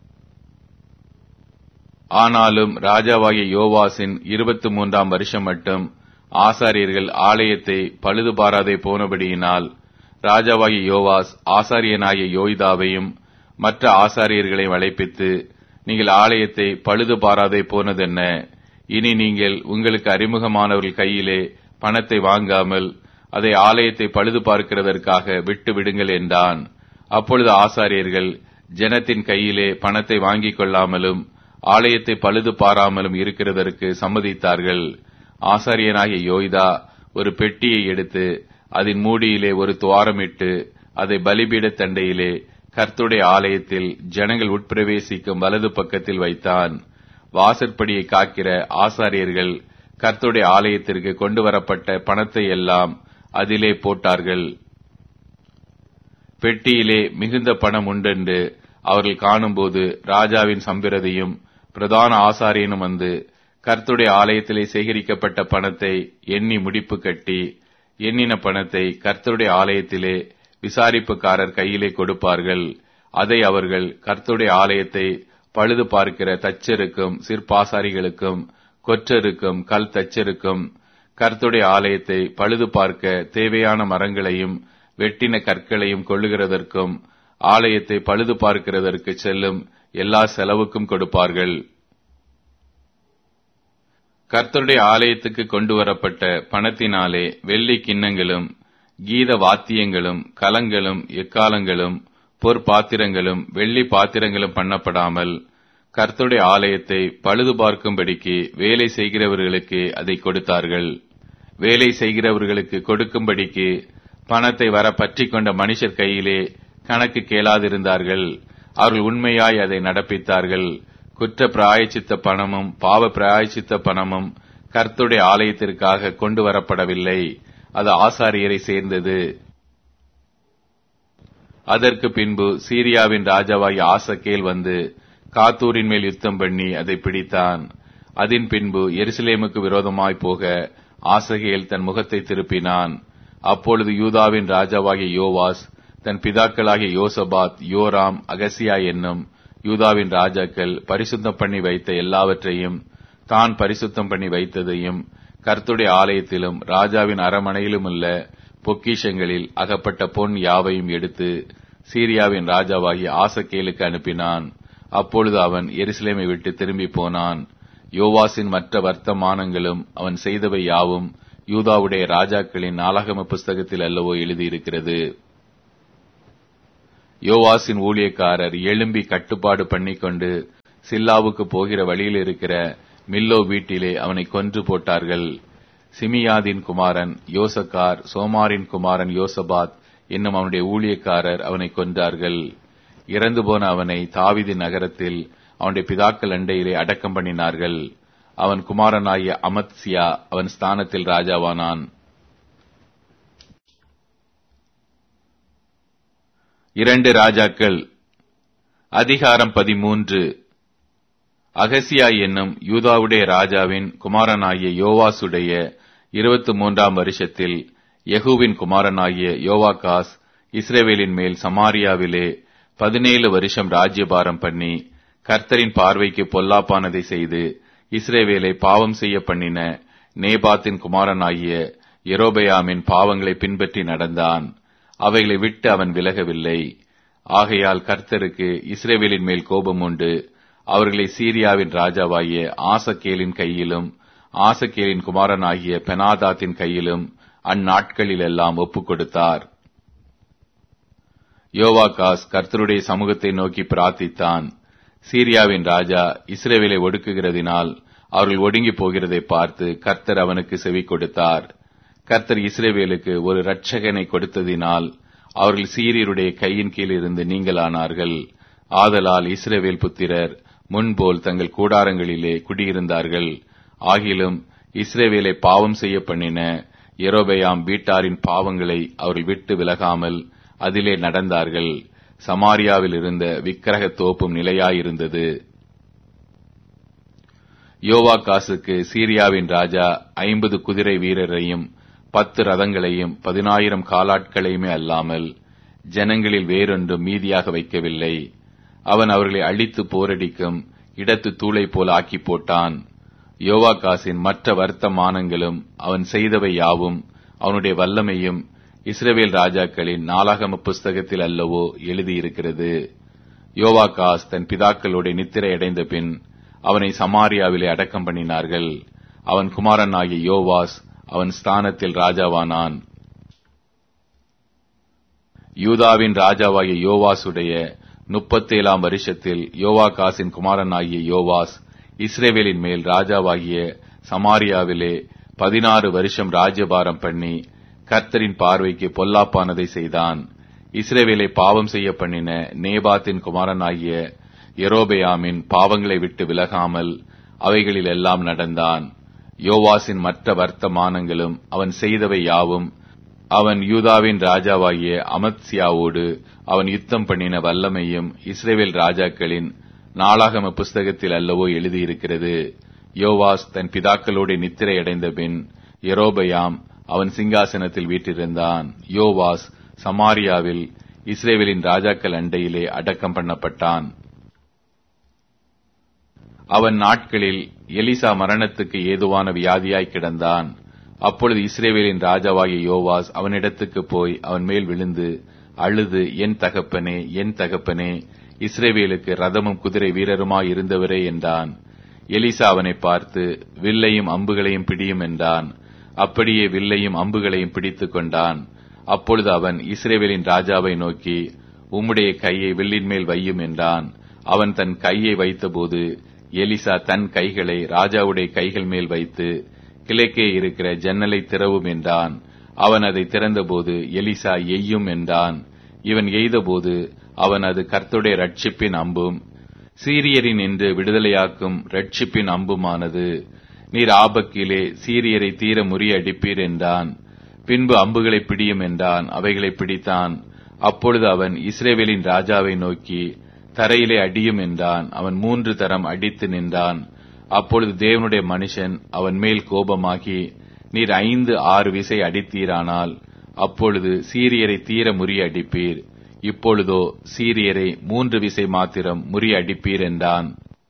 ஆனாலும் ராஜாவாகிய யோவாசின் இருபத்தி மூன்றாம் வருஷம் மட்டும் ஆசாரியர்கள் ஆலயத்தை பழுது பாராதே போனபடியினால் ராஜாவாகிய யோவாஸ் ஆசாரியனாகிய யோய்தாவையும் மற்ற ஆசாரியர்களையும் அழைப்பித்து நீங்கள் ஆலயத்தை பழுது பாராதே போனதென்ன இனி நீங்கள் உங்களுக்கு அறிமுகமானவர்கள் கையிலே பணத்தை வாங்காமல் அதை ஆலயத்தை பழுது பார்க்கிறதற்காக விட்டு விடுங்கள் என்றான் அப்பொழுது ஆசாரியர்கள் ஜனத்தின் கையிலே பணத்தை வாங்கிக் கொள்ளாமலும் ஆலயத்தை பழுது பாராமலும் இருக்கிறதற்கு சம்மதித்தார்கள் ஆசாரியனாகிய யோய்தா ஒரு பெட்டியை எடுத்து அதன் மூடியிலே ஒரு துவாரமிட்டு அதை பலிபீட தண்டையிலே கர்த்துடைய ஆலயத்தில் ஜனங்கள் உட்பிரவேசிக்கும் வலது பக்கத்தில் வைத்தான் வாசற்படியை காக்கிற ஆசாரியர்கள் கர்த்துடைய ஆலயத்திற்கு கொண்டு வரப்பட்ட பணத்தை எல்லாம் அதிலே போட்டார்கள் பெட்டியிலே மிகுந்த பணம் உண்டென்று அவர்கள் காணும்போது ராஜாவின் சம்பிரதியும் பிரதான ஆசாரியனும் வந்து கர்த்துடைய ஆலயத்திலே சேகரிக்கப்பட்ட பணத்தை எண்ணி முடிப்பு கட்டி எண்ணின பணத்தை கர்த்தருடைய ஆலயத்திலே விசாரிப்புக்காரர் கையிலே கொடுப்பார்கள் அதை அவர்கள் கர்த்தருடைய ஆலயத்தை பழுது பார்க்கிற தச்சருக்கும் சிற்பாசாரிகளுக்கும் கொற்றருக்கும் கல் தச்சருக்கும் கர்த்துடைய ஆலயத்தை பழுது பார்க்க தேவையான மரங்களையும் வெட்டின கற்களையும் கொள்ளுகிறதற்கும் ஆலயத்தை பழுது பார்க்கிறதற்கு செல்லும் எல்லா செலவுக்கும் கொடுப்பார்கள் கர்த்தருடைய ஆலயத்துக்கு கொண்டு வரப்பட்ட பணத்தினாலே வெள்ளி கிண்ணங்களும் கீத வாத்தியங்களும் கலங்களும் எக்காலங்களும் பொற்பாத்திரங்களும் வெள்ளி பாத்திரங்களும் பண்ணப்படாமல் கர்த்தருடைய ஆலயத்தை பழுது பார்க்கும்படிக்கு வேலை செய்கிறவர்களுக்கு அதை கொடுத்தார்கள் வேலை செய்கிறவர்களுக்கு கொடுக்கும்படிக்கு பணத்தை வர பற்றி கொண்ட மனுஷர் கையிலே கணக்கு கேளாதிருந்தார்கள் அவர்கள் உண்மையாய் அதை நடப்பித்தார்கள் குற்ற பிராயச்சித்த பணமும் பாவ பிராயச்சித்த பணமும் கர்த்துடைய ஆலயத்திற்காக கொண்டு வரப்படவில்லை அது ஆசாரியரை சேர்ந்தது அதற்கு பின்பு சீரியாவின் ராஜாவாகிய ஆசக்கேல் வந்து காத்தூரின் மேல் யுத்தம் பண்ணி அதை பிடித்தான் அதன் பின்பு எருசலேமுக்கு விரோதமாய் போக ஆசகேல் தன் முகத்தை திருப்பினான் அப்பொழுது யூதாவின் ராஜாவாகிய யோவாஸ் தன் பிதாக்களாகிய யோசபாத் யோராம் அகசியா என்னும் யூதாவின் ராஜாக்கள் பரிசுத்தம் பண்ணி வைத்த எல்லாவற்றையும் தான் பரிசுத்தம் பண்ணி வைத்ததையும் கர்த்துடைய ஆலயத்திலும் ராஜாவின் அரமனையிலும் உள்ள பொக்கிஷங்களில் அகப்பட்ட பொன் யாவையும் எடுத்து சீரியாவின் ராஜாவாகிய ஆசக்கேலுக்கு அனுப்பினான் அப்பொழுது அவன் எருசலேமை விட்டு திரும்பி போனான் யோவாசின் மற்ற வர்த்தமானங்களும் அவன் செய்தவை யாவும் யூதாவுடைய ராஜாக்களின் நாளாகம புஸ்தகத்தில் அல்லவோ எழுதியிருக்கிறது யோவாசின் ஊழியக்காரர் எழும்பி கட்டுப்பாடு பண்ணிக்கொண்டு சில்லாவுக்கு போகிற வழியில் இருக்கிற மில்லோ வீட்டிலே அவனை கொன்று போட்டார்கள் சிமியாதின் குமாரன் யோசக்கார் சோமாரின் குமாரன் யோசபாத் என்னும் அவனுடைய ஊழியக்காரர் அவனை கொன்றார்கள் இறந்து போன அவனை தாவிதி நகரத்தில் அவனுடைய பிதாக்கள் அண்டையிலே அடக்கம் பண்ணினார்கள் அவன் குமாரனாகிய அமத்சியா அவன் ஸ்தானத்தில் ராஜாவானான் இரண்டு ராஜாக்கள் அதிகாரம் பதிமூன்று அகசியா என்னும் யூதாவுடைய ராஜாவின் குமாரனாகிய யோவாசுடைய இருபத்தி மூன்றாம் வருஷத்தில் யெகூவின் குமாரனாகிய யோவாகாஸ் இஸ்ரேவேலின் மேல் சமாரியாவிலே பதினேழு வருஷம் ராஜ்யபாரம் பண்ணி கர்த்தரின் பார்வைக்கு பொல்லாப்பானதை செய்து இஸ்ரேவேலை பாவம் செய்ய பண்ணின நேபாத்தின் குமாரனாகிய எரோபயாமின் பாவங்களை பின்பற்றி நடந்தான் அவைகளை விட்டு அவன் விலகவில்லை ஆகையால் கர்த்தருக்கு இஸ்ரேவேலின் மேல் கோபம் உண்டு அவர்களை சீரியாவின் ராஜாவாகிய ஆசகேலின் கையிலும் ஆசகேலின் குமாரனாகிய பெனாதாத்தின் கையிலும் அந்நாட்களிலெல்லாம் ஒப்புக் கொடுத்தார் யோவாகாஸ் கர்த்தருடைய சமூகத்தை நோக்கி பிரார்த்தித்தான் சீரியாவின் ராஜா இஸ்ரேவேலை ஒடுக்குகிறதினால் அவர்கள் ஒடுங்கி போகிறதை பார்த்து கர்த்தர் அவனுக்கு செவி கொடுத்தார் கர்த்தர் இஸ்ரேவேலுக்கு ஒரு இரட்சகனை கொடுத்ததினால் அவர்கள் சீரியருடைய கையின் கீழ் இருந்து நீங்களானார்கள் ஆதலால் இஸ்ரேவேல் புத்திரர் முன்போல் தங்கள் கூடாரங்களிலே குடியிருந்தார்கள் ஆகிலும் இஸ்ரேவேலை பாவம் செய்ய பண்ணின எரோபயாம் வீட்டாரின் பாவங்களை அவர்கள் விட்டு விலகாமல் அதிலே நடந்தார்கள் சமாரியாவில் இருந்த விக்கிரக தோப்பும் நிலையாயிருந்தது யோவாகாசுக்கு சீரியாவின் ராஜா ஐம்பது குதிரை வீரரையும் பத்து ரதங்களையும் பதினாயிரம் காலாட்களையுமே அல்லாமல் ஜனங்களில் வேறொன்றும் மீதியாக வைக்கவில்லை அவன் அவர்களை அழித்து போரடிக்கும் இடத்து தூளை போல ஆக்கி போட்டான் யோவாகாசின் மற்ற வர்த்தமானங்களும் அவன் செய்தவை யாவும் அவனுடைய வல்லமையும் இஸ்ரவேல் ராஜாக்களின் நாளாகம புஸ்தகத்தில் அல்லவோ எழுதியிருக்கிறது யோவாகாஸ் தன் பிதாக்களோட நித்திரை அடைந்த பின் அவனை சமாரியாவிலே அடக்கம் பண்ணினார்கள் அவன் குமாரனாகிய யோவாஸ் அவன் ஸ்தானத்தில் ராஜாவானான் யூதாவின் ராஜாவாகிய யோவாசுடைய முப்பத்தேழாம் வருஷத்தில் யோவாகாசின் குமாரனாகிய யோவாஸ் இஸ்ரேவேலின் மேல் ராஜாவாகிய சமாரியாவிலே பதினாறு வருஷம் ராஜ்யபாரம் பண்ணி கர்த்தரின் பார்வைக்கு பொல்லாப்பானதை செய்தான் இஸ்ரேவேலை பாவம் செய்ய பண்ணின நேபாத்தின் குமாரனாகிய எரோபயாமின் பாவங்களை விட்டு விலகாமல் அவைகளில் எல்லாம் நடந்தான் யோவாசின் மற்ற வர்த்தமானங்களும் அவன் செய்தவை யாவும் அவன் யூதாவின் ராஜாவாகிய அமத்சியாவோடு அவன் யுத்தம் பண்ணின வல்லமையும் இஸ்ரேவேல் ராஜாக்களின் நாளாகம புஸ்தகத்தில் அல்லவோ எழுதியிருக்கிறது யோவாஸ் தன் பிதாக்களோடு நித்திரை அடைந்த பின் எரோபயாம் அவன் சிங்காசனத்தில் வீற்றிருந்தான் யோவாஸ் சமாரியாவில் இஸ்ரேவேலின் ராஜாக்கள் அண்டையிலே அடக்கம் பண்ணப்பட்டான் அவன் நாட்களில் எலிசா மரணத்துக்கு ஏதுவான வியாதியாய் கிடந்தான் அப்பொழுது இஸ்ரேவேலின் ராஜாவாகிய யோவாஸ் அவனிடத்துக்கு போய் அவன் மேல் விழுந்து அழுது என் தகப்பனே என் தகப்பனே இஸ்ரேவேலுக்கு ரதமும் குதிரை வீரருமாய் இருந்தவரே என்றான் எலிசா அவனை பார்த்து வில்லையும் அம்புகளையும் பிடியும் என்றான் அப்படியே வில்லையும் அம்புகளையும் பிடித்துக் கொண்டான் அப்பொழுது அவன் இஸ்ரேவேலின் ராஜாவை நோக்கி உம்முடைய கையை வில்லின் மேல் வையும் என்றான் அவன் தன் கையை வைத்தபோது எலிசா தன் கைகளை ராஜாவுடைய கைகள் மேல் வைத்து கிழக்கே இருக்கிற ஜன்னலை திறவும் என்றான் அவன் அதை திறந்தபோது எலிசா எய்யும் என்றான் இவன் எய்தபோது அவன் அது கர்த்துடைய ரட்சிப்பின் அம்பும் சீரியரின் என்று விடுதலையாக்கும் ரட்சிப்பின் அம்புமானது நீர் ஆபக்கிலே சீரியரை தீர முறியடிப்பீர் என்றான் பின்பு அம்புகளை பிடியும் என்றான் அவைகளை பிடித்தான் அப்பொழுது அவன் இஸ்ரேவேலின் ராஜாவை நோக்கி தரையிலே அடியும் என்றான் அவன் மூன்று தரம் அடித்து நின்றான் அப்பொழுது தேவனுடைய மனுஷன் அவன் மேல் கோபமாகி நீர் ஐந்து ஆறு விசை அடித்தீரானால் அப்பொழுது சீரியரை தீர முறிய அடிப்பீர் இப்பொழுதோ சீரியரை மூன்று விசை மாத்திரம் முறிய அடிப்பீர் என்றான்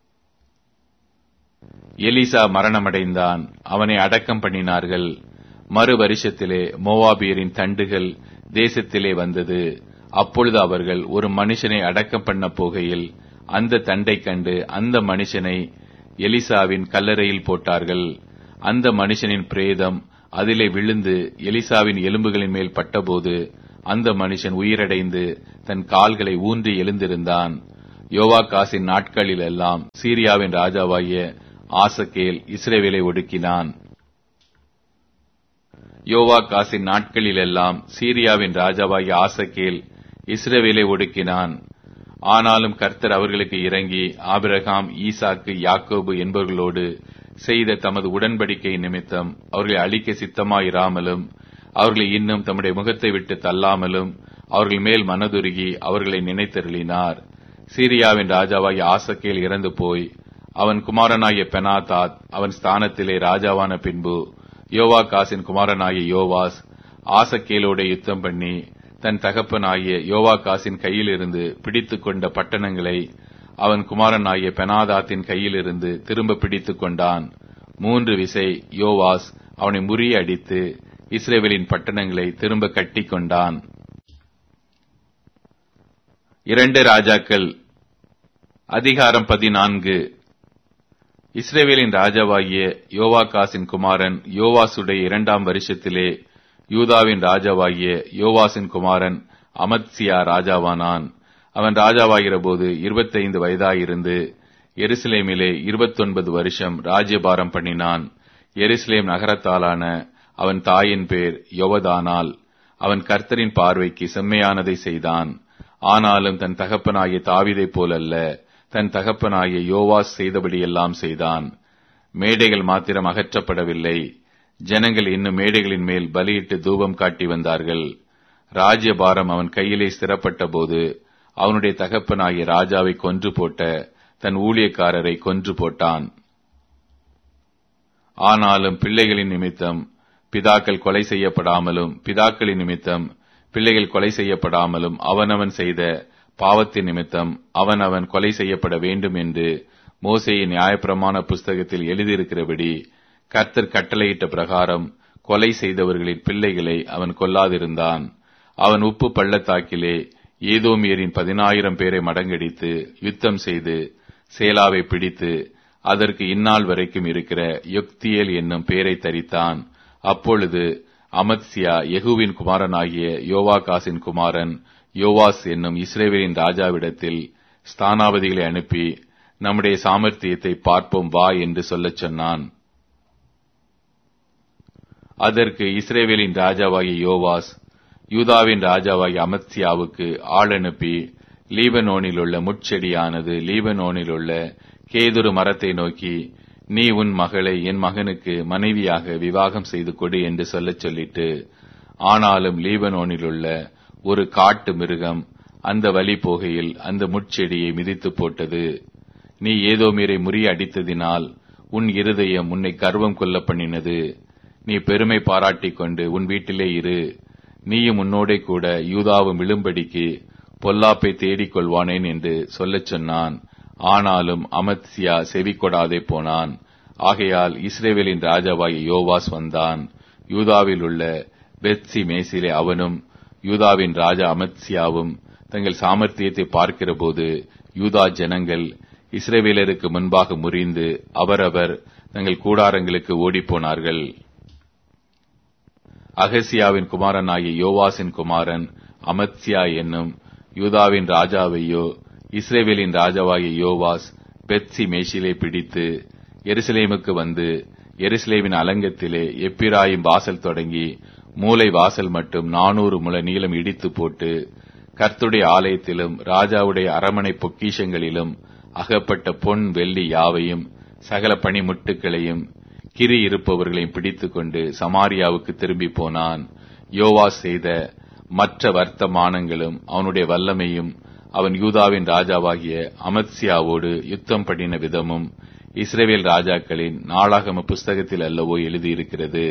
எலிசா மரணமடைந்தான் அவனை அடக்கம் பண்ணினார்கள் மறு வருஷத்திலே மோவாபியரின் தண்டுகள் தேசத்திலே வந்தது அப்பொழுது அவர்கள் ஒரு மனுஷனை அடக்கம் பண்ண போகையில் அந்த தண்டை கண்டு அந்த மனுஷனை எலிசாவின் கல்லறையில் போட்டார்கள் அந்த மனுஷனின் பிரேதம் அதிலே விழுந்து எலிசாவின் எலும்புகளின் மேல் பட்டபோது அந்த மனுஷன் உயிரடைந்து தன் கால்களை ஊன்றி எழுந்திருந்தான் யோவாகாசின் நாட்களில் எல்லாம் சீரியாவின் ராஜாவாகிய ஆசகேல் இஸ்ரேவேலை ஒடுக்கினான் யோவாகாசின் நாட்களில் எல்லாம் சீரியாவின் ராஜாவாகிய ஆசகேல் இஸ்ரேவேலை ஒடுக்கினான் ஆனாலும் கர்த்தர் அவர்களுக்கு இறங்கி ஆபிரகாம் ஈசாக்கு யாக்கோபு என்பவர்களோடு செய்த தமது உடன்படிக்கை நிமித்தம் அவர்களை அழிக்க சித்தமாயிராமலும் அவர்களை இன்னும் தம்முடைய முகத்தை விட்டு தள்ளாமலும் அவர்கள் மேல் மனதுருகி அவர்களை நினைத்தருளினார் சீரியாவின் ராஜாவாகிய ஆசக்கேல் இறந்து போய் அவன் குமாரனாகிய பெனாதாத் அவன் ஸ்தானத்திலே ராஜாவான பின்பு யோவாகாசின் குமாரனாகிய யோவாஸ் ஆசக்கேலோட யுத்தம் பண்ணி தன் தகப்பனாகிய யோவாகாசின் கையிலிருந்து பிடித்துக் கொண்ட பட்டணங்களை அவன் குமாரனாகிய பெனாதாத்தின் கையிலிருந்து திரும்ப பிடித்துக் கொண்டான் மூன்று விசை யோவாஸ் அவனை முறியடித்து இஸ்ரேவேலின் பட்டணங்களை திரும்ப கட்டிக் கொண்டான் இரண்டு ராஜாக்கள் அதிகாரம் பதினான்கு இஸ்ரேவேலின் ராஜாவாகிய யோவாகாசின் குமாரன் யோவாசுடைய இரண்டாம் வருஷத்திலே யூதாவின் ராஜாவாகிய யோவாசின் குமாரன் அமத்சியா ராஜாவானான் அவன் ராஜாவாகிற போது இருபத்தைந்து வயதாயிருந்து எருசலேமிலே இருபத்தொன்பது வருஷம் ராஜ்யபாரம் பண்ணினான் எருசலேம் நகரத்தாலான அவன் தாயின் பேர் யொவதானால் அவன் கர்த்தரின் பார்வைக்கு செம்மையானதை செய்தான் ஆனாலும் தன் தகப்பனாகிய தாவிதைப் போலல்ல தன் தகப்பனாகிய யோவாஸ் செய்தபடியெல்லாம் செய்தான் மேடைகள் மாத்திரம் அகற்றப்படவில்லை ஜனங்கள் இன்னும் மேடைகளின் மேல் பலியிட்டு தூபம் காட்டி வந்தார்கள் ராஜ்யபாரம் அவன் கையிலே ஸ்திரப்பட்ட போது அவனுடைய தகப்பனாகிய ராஜாவை கொன்று போட்ட தன் ஊழியக்காரரை கொன்று போட்டான் ஆனாலும் பிள்ளைகளின் நிமித்தம் பிதாக்கள் கொலை செய்யப்படாமலும் பிதாக்களின் நிமித்தம் பிள்ளைகள் கொலை செய்யப்படாமலும் அவனவன் செய்த பாவத்தின் நிமித்தம் அவனவன் கொலை செய்யப்பட வேண்டும் என்று மோசையின் நியாயப்பிரமாண புஸ்தகத்தில் எழுதியிருக்கிறபடி கர்த்தர் கட்டளையிட்ட பிரகாரம் கொலை செய்தவர்களின் பிள்ளைகளை அவன் கொல்லாதிருந்தான் அவன் உப்பு பள்ளத்தாக்கிலே ஏதோமியரின் பதினாயிரம் பேரை மடங்கடித்து யுத்தம் செய்து சேலாவை பிடித்து அதற்கு இந்நாள் வரைக்கும் இருக்கிற யொக்தியேல் என்னும் பெயரை தரித்தான் அப்பொழுது அமத்சியா யெகூவின் குமாரனாகிய யோவாகாசின் குமாரன் யோவாஸ் என்னும் இஸ்ரேவேலின் ராஜாவிடத்தில் ஸ்தானாபதிகளை அனுப்பி நம்முடைய சாமர்த்தியத்தை பார்ப்போம் வா என்று சொல்லச் சொன்னான் அதற்கு இஸ்ரேவேலின் ராஜாவாகிய யோவாஸ் யூதாவின் ராஜாவாகிய அமத்சியாவுக்கு ஆள் அனுப்பி லீபனோனில் உள்ள முட்செடியானது லீபனோனில் உள்ள கேதுரு மரத்தை நோக்கி நீ உன் மகளை என் மகனுக்கு மனைவியாக விவாகம் செய்து கொடு என்று சொல்லச் சொல்லிட்டு ஆனாலும் லீபனோனில் உள்ள ஒரு காட்டு மிருகம் அந்த வழி போகையில் அந்த முட்செடியை மிதித்து போட்டது நீ ஏதோ மீறை முறியடித்ததினால் உன் இருதயம் உன்னை கர்வம் கொள்ள பண்ணினது நீ பெருமை பாராட்டிக் கொண்டு உன் வீட்டிலே இரு நீயும் உன்னோடே கூட யூதாவும் விழும்படிக்கு பொல்லாப்பை தேடிக் கொள்வானேன் என்று சொல்லச் சொன்னான் ஆனாலும் அமத்சியா செவி கொடாதே போனான் ஆகையால் இஸ்ரேவேலின் ராஜாவாகிய யோவாஸ் வந்தான் யூதாவில் உள்ள பெத்சி மேசிலே அவனும் யூதாவின் ராஜா அமத்சியாவும் தங்கள் சாமர்த்தியத்தை பார்க்கிறபோது யூதா ஜனங்கள் இஸ்ரேவேலருக்கு முன்பாக முறிந்து அவரவர் தங்கள் கூடாரங்களுக்கு ஓடிப்போனார்கள் அகசியாவின் குமாரனாகிய யோவாசின் குமாரன் அமத்சியா என்னும் யூதாவின் ராஜாவையோ இஸ்ரேவேலின் ராஜாவாகிய யோவாஸ் பெத்சி மேஷிலே பிடித்து எருசலேமுக்கு வந்து எருசலேமின் அலங்கத்திலே எப்பிராயும் வாசல் தொடங்கி மூலை வாசல் மட்டும் நானூறு முழ நீளம் இடித்து போட்டு கர்த்துடைய ஆலயத்திலும் ராஜாவுடைய அரமனை பொக்கிஷங்களிலும் அகப்பட்ட பொன் வெள்ளி யாவையும் சகல பணிமுட்டுகளையும் கிரி இருப்பவர்களையும் பிடித்துக்கொண்டு சமாரியாவுக்கு திரும்பி போனான் யோவாஸ் செய்த மற்ற வர்த்தமானங்களும் அவனுடைய வல்லமையும் அவன் யூதாவின் ராஜாவாகிய அமத்சியாவோடு யுத்தம் பண்ணின விதமும் இஸ்ரேவேல் ராஜாக்களின் நாளாகம புஸ்தகத்தில் அல்லவோ எழுதியிருக்கிறது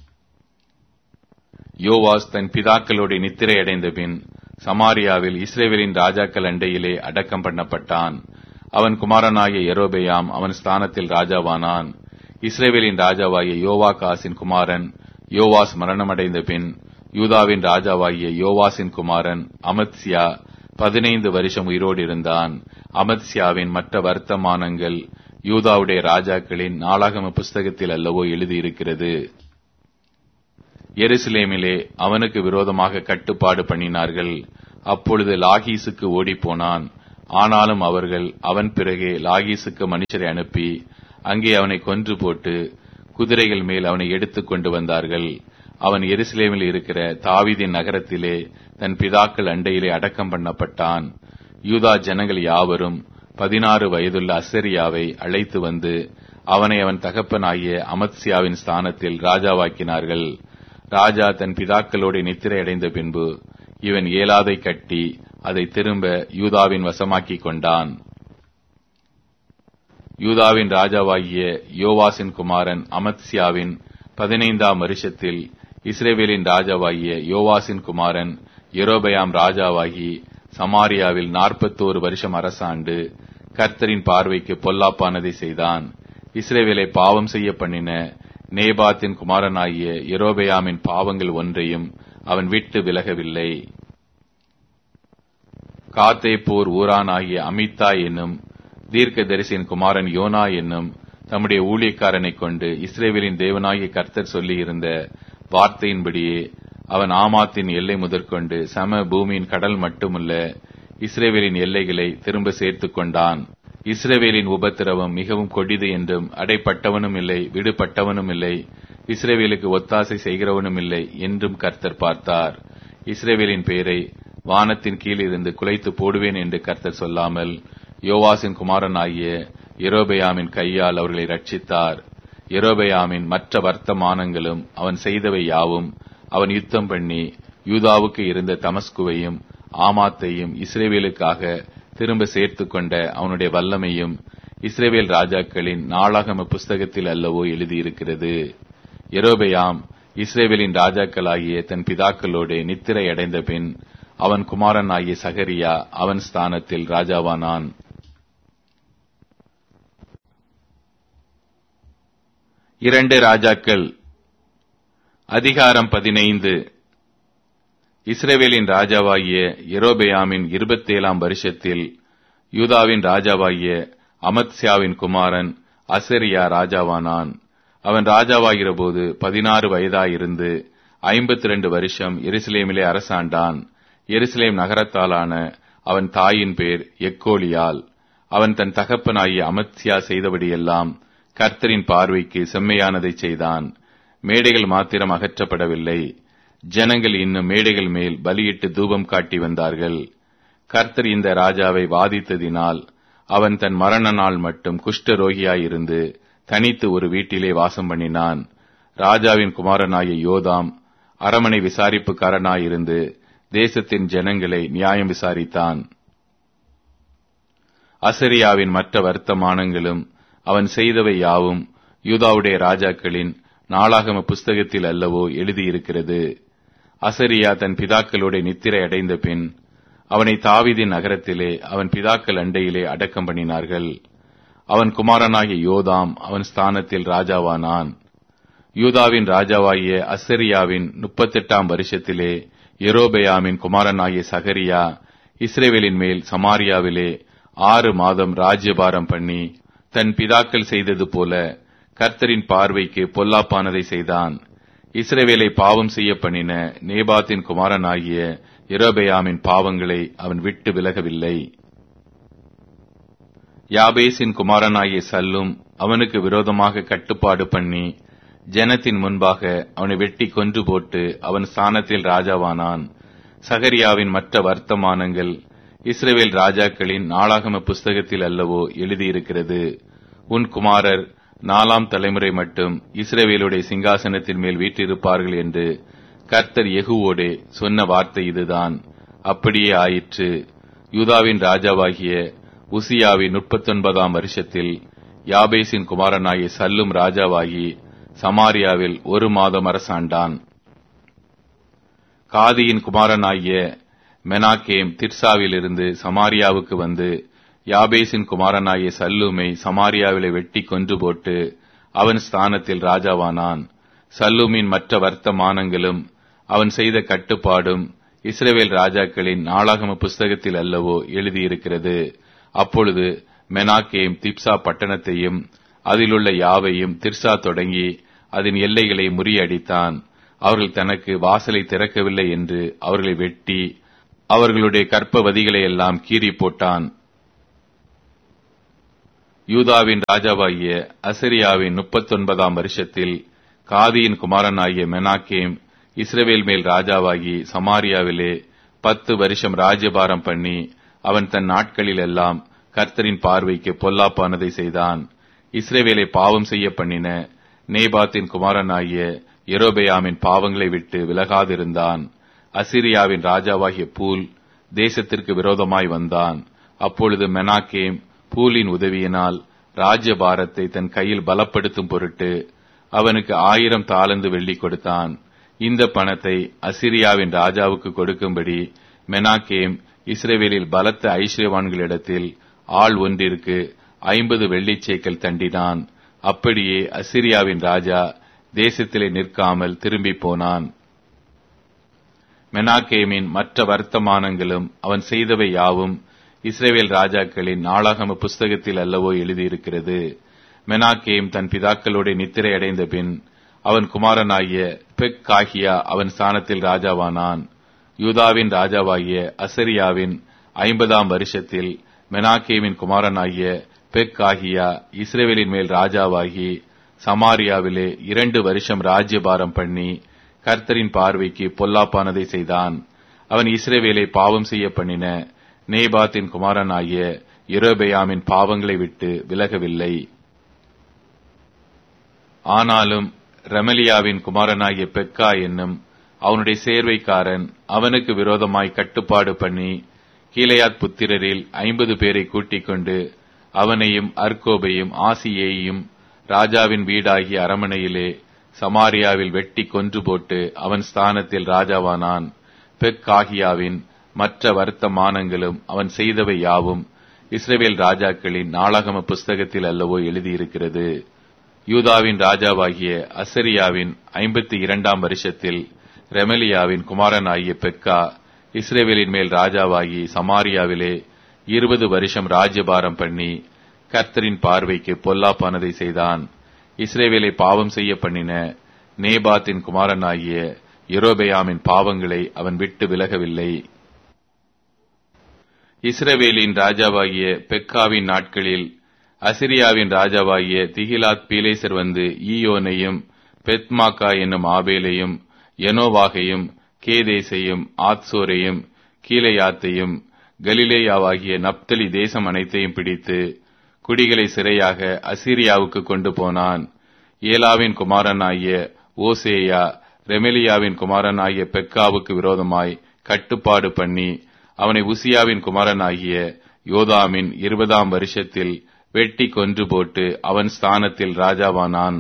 யோவாஸ் தன் பிதாக்களோடு நித்திரை அடைந்த பின் சமாரியாவில் இஸ்ரேவேலின் ராஜாக்கள் அண்டையிலே அடக்கம் பண்ணப்பட்டான் அவன் குமாரனாகிய எரோபெயாம் அவன் ஸ்தானத்தில் ராஜாவானான் இஸ்ரேவேலின் ராஜாவாகிய யோவாகாசின் குமாரன் யோவாஸ் மரணமடைந்த பின் யூதாவின் ராஜாவாகிய யோவாசின் குமாரன் அமத்சியா பதினைந்து வருஷம் உயிரோடு இருந்தான் அமத்சியாவின் மற்ற வர்த்தமானங்கள் யூதாவுடைய ராஜாக்களின் நாளாகம புஸ்தகத்தில் அல்லவோ எழுதியிருக்கிறது எருசலேமிலே அவனுக்கு விரோதமாக கட்டுப்பாடு பண்ணினார்கள் அப்பொழுது லாகீசுக்கு ஓடிப்போனான் ஆனாலும் அவர்கள் அவன் பிறகே லாகீசுக்கு மனுஷரை அனுப்பி அங்கே அவனை கொன்று போட்டு குதிரைகள் மேல் அவனை எடுத்துக் கொண்டு வந்தார்கள் அவன் எருசலேமில் இருக்கிற தாவீதின் நகரத்திலே தன் பிதாக்கள் அண்டையிலே அடக்கம் பண்ணப்பட்டான் யூதா ஜனங்கள் யாவரும் பதினாறு வயதுள்ள அசரியாவை அழைத்து வந்து அவனை அவன் தகப்பனாகிய அமத்சியாவின் ஸ்தானத்தில் ராஜாவாக்கினார்கள் ராஜா தன் பிதாக்களோடு நித்திரை அடைந்த பின்பு இவன் ஏலாதை கட்டி அதை திரும்ப யூதாவின் வசமாக்கிக் கொண்டான் யூதாவின் ராஜாவாகிய யோவாசின் குமாரன் அமத்சியாவின் பதினைந்தாம் வருஷத்தில் இஸ்ரேவேலின் ராஜாவாகிய யோவாசின் குமாரன் எரோபயாம் ராஜாவாகி சமாரியாவில் நாற்பத்தோரு வருஷம் அரசாண்டு கர்த்தரின் பார்வைக்கு பொல்லாப்பானதை செய்தான் இஸ்ரேவேலை பாவம் செய்ய பண்ணின நேபாத்தின் குமாரனாகிய எரோபயாமின் பாவங்கள் ஒன்றையும் அவன் விட்டு விலகவில்லை காத்தை போர் ஊரான் ஆகிய அமித்தா என்னும் தீர்க்கதரிசியின் குமாரன் யோனா என்னும் தம்முடைய ஊழியக்காரனை கொண்டு இஸ்ரேவேலின் தேவனாகிய கர்த்தர் சொல்லியிருந்த வார்த்தையின்படியே அவன் ஆமாத்தின் எல்லை முதற்கொண்டு சம பூமியின் கடல் மட்டுமல்ல இஸ்ரேவேலின் எல்லைகளை திரும்ப சேர்த்துக் கொண்டான் இஸ்ரேவேலின் உபத்திரவம் மிகவும் கொடிது என்றும் அடைப்பட்டவனும் இல்லை விடுபட்டவனும் இல்லை இஸ்ரேவேலுக்கு ஒத்தாசை செய்கிறவனும் இல்லை என்றும் கர்த்தர் பார்த்தார் இஸ்ரேவேலின் பெயரை வானத்தின் கீழ் இருந்து குலைத்து போடுவேன் என்று கர்த்தர் சொல்லாமல் யோவாசின் குமாரன் ஆகிய எரோபயாமின் கையால் அவர்களை ரட்சித்தார் எரோபயாமின் மற்ற வர்த்தமானங்களும் அவன் செய்தவை யாவும் அவன் யுத்தம் பண்ணி யூதாவுக்கு இருந்த தமஸ்குவையும் ஆமாத்தையும் இஸ்ரேவேலுக்காக திரும்ப சேர்த்து கொண்ட அவனுடைய வல்லமையும் இஸ்ரேவேல் ராஜாக்களின் நாளாகம புஸ்தகத்தில் அல்லவோ எழுதியிருக்கிறது எரோபயாம் இஸ்ரேவேலின் ராஜாக்களாகிய தன் பிதாக்களோடு நித்திரை அடைந்த பின் அவன் குமாரன் ஆகிய சகரியா அவன் ஸ்தானத்தில் ராஜாவானான் இரண்டு ராஜாக்கள் அதிகாரம் பதினைந்து இஸ்ரேவேலின் ராஜாவாகிய எரோபெயாமின் இருபத்தேழாம் வருஷத்தில் யூதாவின் ராஜாவாகிய அமத்சியாவின் குமாரன் அசரியா ராஜாவானான் அவன் ராஜாவாகிற போது பதினாறு வயதாயிருந்து ஐம்பத்தி ரெண்டு வருஷம் எருசலேமிலே அரசாண்டான் எருசலேம் நகரத்தாலான அவன் தாயின் பேர் எக்கோலியால் அவன் தன் தகப்பனாகிய அமத்சியா செய்தபடியெல்லாம் கர்த்தரின் பார்வைக்கு செம்மையானதை செய்தான் மேடைகள் மாத்திரம் அகற்றப்படவில்லை ஜனங்கள் இன்னும் மேடைகள் மேல் பலியிட்டு தூபம் காட்டி வந்தார்கள் கர்த்தர் இந்த ராஜாவை வாதித்ததினால் அவன் தன் மரண நாள் மட்டும் குஷ்டரோகியாயிருந்து தனித்து ஒரு வீட்டிலே வாசம் பண்ணினான் ராஜாவின் குமாரனாகிய யோதாம் அரமனை விசாரிப்புக்காரனாயிருந்து தேசத்தின் ஜனங்களை நியாயம் விசாரித்தான் அசரியாவின் மற்ற வர்த்தமானங்களும் அவன் செய்தவை யாவும் யூதாவுடைய ராஜாக்களின் நாளாகம புஸ்தகத்தில் அல்லவோ எழுதியிருக்கிறது அசரியா தன் பிதாக்களோட நித்திரை அடைந்த பின் அவனை தாவிதின் நகரத்திலே அவன் பிதாக்கள் அண்டையிலே அடக்கம் பண்ணினார்கள் அவன் குமாரனாகிய யோதாம் அவன் ஸ்தானத்தில் ராஜாவானான் யூதாவின் ராஜாவாகிய அசரியாவின் முப்பத்தெட்டாம் வருஷத்திலே எரோபெயாமின் குமாரனாகிய சகரியா இஸ்ரேவேலின் மேல் சமாரியாவிலே ஆறு மாதம் ராஜ்யபாரம் பண்ணி தன் பிதாக்கள் செய்தது போல கர்த்தரின் பார்வைக்கு பொல்லாப்பானதை செய்தான் இஸ்ரேவேலை பாவம் செய்ய பண்ணின நேபாத்தின் குமாரனாகிய எரோபெயாமின் பாவங்களை அவன் விட்டு விலகவில்லை யாபேசின் குமாரனாகிய சல்லும் அவனுக்கு விரோதமாக கட்டுப்பாடு பண்ணி ஜனத்தின் முன்பாக அவனை வெட்டி கொன்று போட்டு அவன் ஸ்தானத்தில் ராஜாவானான் சகரியாவின் மற்ற வர்த்தமானங்கள் இஸ்ரேவேல் ராஜாக்களின் நாளாகம புஸ்தகத்தில் அல்லவோ எழுதியிருக்கிறது உன் குமாரர் நாலாம் தலைமுறை மட்டும் இஸ்ரேவேலுடைய சிங்காசனத்தின் மேல் வீற்றிருப்பார்கள் என்று கர்த்தர் எகுவோடே சொன்ன வார்த்தை இதுதான் அப்படியே ஆயிற்று யூதாவின் ராஜாவாகிய உசியாவின் முப்பத்தொன்பதாம் வருஷத்தில் யாபேசின் குமாரனாகிய சல்லும் ராஜாவாகி சமாரியாவில் ஒரு மாதம் அரசாண்டான் காதியின் குமாரனாகிய மெனாக்கேம் திர்சாவிலிருந்து சமாரியாவுக்கு வந்து யாபேசின் குமாரனாகிய சல்லூமை சமாரியாவிலே வெட்டி கொன்று போட்டு அவன் ஸ்தானத்தில் ராஜாவானான் சல்லூமின் மற்ற வர்த்தமானங்களும் அவன் செய்த கட்டுப்பாடும் இஸ்ரேவேல் ராஜாக்களின் நாளாகம புஸ்தகத்தில் அல்லவோ எழுதியிருக்கிறது அப்பொழுது மெனாக்கேம் திப்சா பட்டணத்தையும் அதிலுள்ள யாவையும் திர்சா தொடங்கி அதன் எல்லைகளை முறியடித்தான் அவர்கள் தனக்கு வாசலை திறக்கவில்லை என்று அவர்களை வெட்டி அவர்களுடைய கற்பவதிகளை எல்லாம் கீறி போட்டான் யூதாவின் ராஜாவாகிய அசரியாவின் முப்பத்தொன்பதாம் வருஷத்தில் காதியின் குமாரனாகிய மெனாக்கேம் இஸ்ரவேல் மேல் ராஜாவாகி சமாரியாவிலே பத்து வருஷம் ராஜ்யபாரம் பண்ணி அவன் தன் நாட்களில் எல்லாம் கர்த்தரின் பார்வைக்கு பொல்லாப்பானதை செய்தான் இஸ்ரேவேலை பாவம் செய்ய பண்ணின நேபாத்தின் குமாரனாகிய எரோபெயாமின் பாவங்களை விட்டு விலகாதிருந்தான் அசிரியாவின் ராஜாவாகிய பூல் தேசத்திற்கு விரோதமாய் வந்தான் அப்பொழுது மெனாக்கேம் பூலின் உதவியினால் ராஜ்யபாரத்தை தன் கையில் பலப்படுத்தும் பொருட்டு அவனுக்கு ஆயிரம் தாளந்து வெள்ளி கொடுத்தான் இந்த பணத்தை அசிரியாவின் ராஜாவுக்கு கொடுக்கும்படி மெனாக்கேம் இஸ்ரேவேலில் பலத்த ஐஸ்வர்யவான்களிடத்தில் ஆள் ஒன்றிற்கு ஐம்பது வெள்ளிச்சேக்கல் தண்டினான் அப்படியே அசிரியாவின் ராஜா தேசத்திலே நிற்காமல் திரும்பி போனான் மெனாக்கேமின் மற்ற வர்த்தமானங்களும் அவன் செய்தவை யாவும் இஸ்ரேவேல் ராஜாக்களின் நாளாகம புஸ்தகத்தில் அல்லவோ எழுதியிருக்கிறது மெனாக்கேம் தன் பிதாக்களோட நித்திரை அடைந்த பின் அவன் குமாரனாகிய பெக் காகியா அவன் ஸ்தானத்தில் ராஜாவானான் யூதாவின் ராஜாவாகிய அசரியாவின் ஐம்பதாம் வருஷத்தில் மெனாக்கேமின் குமாரனாகிய பெக் காகியா இஸ்ரேவேலின் மேல் ராஜாவாகி சமாரியாவிலே இரண்டு வருஷம் ராஜ்யபாரம் பண்ணி கர்த்தரின் பார்வைக்கு பொல்லாப்பானதை செய்தான் அவன் இஸ்ரேவேலை பாவம் செய்ய பண்ணின நேபாத்தின் குமாரனாகிய இரோபெயாமின் பாவங்களை விட்டு விலகவில்லை ஆனாலும் ரெமலியாவின் குமாரனாகிய பெக்கா என்னும் அவனுடைய சேர்வைக்காரன் அவனுக்கு விரோதமாய் கட்டுப்பாடு பண்ணி கீழையாத் புத்திரரில் ஐம்பது பேரை கூட்டிக் கொண்டு அவனையும் அர்கோபையும் ஆசியையும் ராஜாவின் வீடாகிய அரமனையிலே சமாரியாவில் வெட்டி கொன்று போட்டு அவன் ஸ்தானத்தில் ராஜாவானான் பெக்காகியாவின் மற்ற வர்த்தமானங்களும் அவன் செய்தவை யாவும் இஸ்ரேவேல் ராஜாக்களின் நாளாகம புஸ்தகத்தில் அல்லவோ எழுதியிருக்கிறது யூதாவின் ராஜாவாகிய அசரியாவின் ஐம்பத்தி இரண்டாம் வருஷத்தில் ரெமலியாவின் குமாரனாகிய பெக்கா இஸ்ரேவேலின் மேல் ராஜாவாகி சமாரியாவிலே இருபது வருஷம் ராஜ்யபாரம் பண்ணி கர்த்தரின் பார்வைக்கு பொல்லாப்பானதை செய்தான் இஸ்ரேவேலை பாவம் செய்ய பண்ணின நேபாத்தின் குமாரனாகிய எரோபெயாமின் பாவங்களை அவன் விட்டு விலகவில்லை இஸ்ரவேலின் ராஜாவாகிய பெக்காவின் நாட்களில் அசிரியாவின் ராஜாவாகிய திகிலாத் பீலேசர் வந்து ஈயோனையும் பெத்மாக்கா என்னும் ஆபேலையும் எனோவாகையும் கேதேசையும் ஆத்சோரையும் கீழையாத்தையும் கலிலேயாவாகிய நப்தலி தேசம் அனைத்தையும் பிடித்து குடிகளை சிறையாக அசீரியாவுக்கு கொண்டு போனான் ஏலாவின் குமாரனாகிய ஓசேயா ரெமெலியாவின் குமாரனாகிய பெக்காவுக்கு விரோதமாய் கட்டுப்பாடு பண்ணி அவனை உசியாவின் குமாரனாகிய யோதாமின் இருபதாம் வருஷத்தில் வெட்டி கொன்று போட்டு அவன் ஸ்தானத்தில் ராஜாவானான்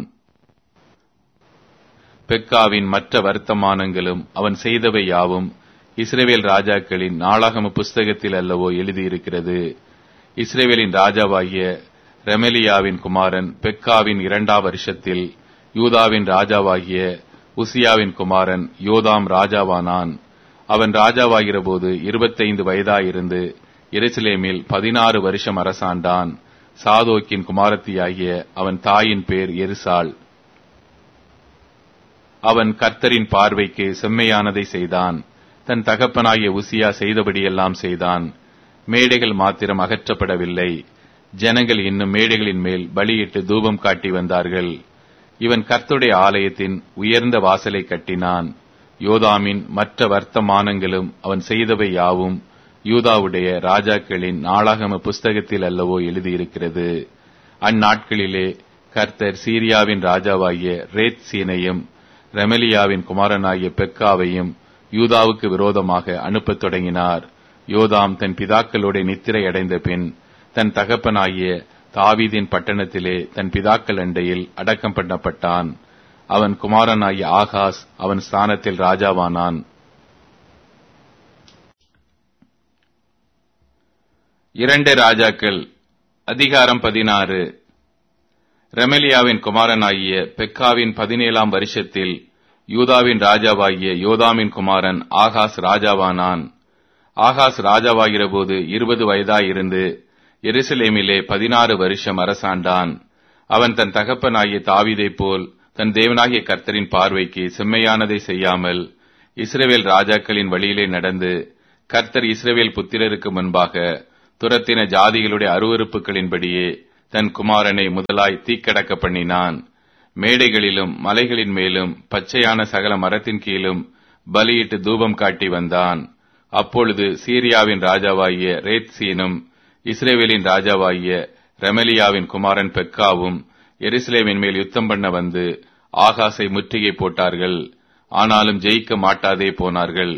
பெக்காவின் மற்ற வர்த்தமானங்களும் அவன் செய்தவை யாவும் இஸ்ரேவேல் ராஜாக்களின் நாளாகம புஸ்தகத்தில் அல்லவோ எழுதியிருக்கிறது இஸ்ரேவேலின் ராஜாவாகிய ரெமலியாவின் குமாரன் பெக்காவின் இரண்டாம் வருஷத்தில் யூதாவின் ராஜாவாகிய உசியாவின் குமாரன் யோதாம் ராஜாவானான் அவன் ராஜாவாகிற போது இருபத்தைந்து வயதாயிருந்து எருசலேமில் பதினாறு வருஷம் அரசாண்டான் சாதோக்கின் குமாரத்தியாகிய அவன் தாயின் பேர் எருசாள் அவன் கர்த்தரின் பார்வைக்கு செம்மையானதை செய்தான் தன் தகப்பனாகிய உசியா செய்தபடியெல்லாம் செய்தான் மேடைகள் மாத்திரம் அகற்றப்படவில்லை ஜனங்கள் இன்னும் மேடைகளின் மேல் பலியிட்டு தூபம் காட்டி வந்தார்கள் இவன் கர்த்துடைய ஆலயத்தின் உயர்ந்த வாசலை கட்டினான் யோதாமின் மற்ற வர்த்தமானங்களும் அவன் செய்தவை யாவும் யூதாவுடைய ராஜாக்களின் நாளாகம புஸ்தகத்தில் அல்லவோ எழுதியிருக்கிறது அந்நாட்களிலே கர்த்தர் சீரியாவின் ராஜாவாகிய ரேத் சீனையும் ரெமலியாவின் குமாரனாகிய பெக்காவையும் யூதாவுக்கு விரோதமாக அனுப்பத் தொடங்கினார் யோதாம் தன் பிதாக்களோட நித்திரை அடைந்த பின் தன் தகப்பனாகிய தாவீதின் பட்டணத்திலே தன் பிதாக்கள் அண்டையில் அடக்கம் பண்ணப்பட்டான் அவன் குமாரனாகிய ஆகாஸ் அவன் ஸ்தானத்தில் ராஜாவானான் இரண்டு ராஜாக்கள் அதிகாரம் பதினாறு ரெமலியாவின் குமாரனாகிய பெக்காவின் பதினேழாம் வருஷத்தில் யூதாவின் ராஜாவாகிய யோதாமின் குமாரன் ஆகாஸ் ராஜாவானான் ஆகாஸ் ராஜாவாகிற போது இருபது வயதாயிருந்து எருசலேமிலே பதினாறு வருஷம் அரசாண்டான் அவன் தன் தகப்பனாகிய தாவிதைப் போல் தன் தேவனாகிய கர்த்தரின் பார்வைக்கு செம்மையானதை செய்யாமல் இஸ்ரவேல் ராஜாக்களின் வழியிலே நடந்து கர்த்தர் இஸ்ரவேல் புத்திரருக்கு முன்பாக துரத்தின ஜாதிகளுடைய அருவறுப்புகளின்படியே தன் குமாரனை முதலாய் தீக்கடக்க பண்ணினான் மேடைகளிலும் மலைகளின் மேலும் பச்சையான சகல மரத்தின் கீழும் பலியிட்டு தூபம் காட்டி வந்தான் அப்பொழுது சீரியாவின் ராஜாவாகிய ரேத்சீனும் இஸ்ரேவேலின் ராஜாவாகிய ரெமலியாவின் குமாரன் பெக்காவும் எருசலேமின் மேல் யுத்தம் பண்ண வந்து ஆகாசை முற்றுகை போட்டார்கள் ஆனாலும் ஜெயிக்க மாட்டாதே போனார்கள்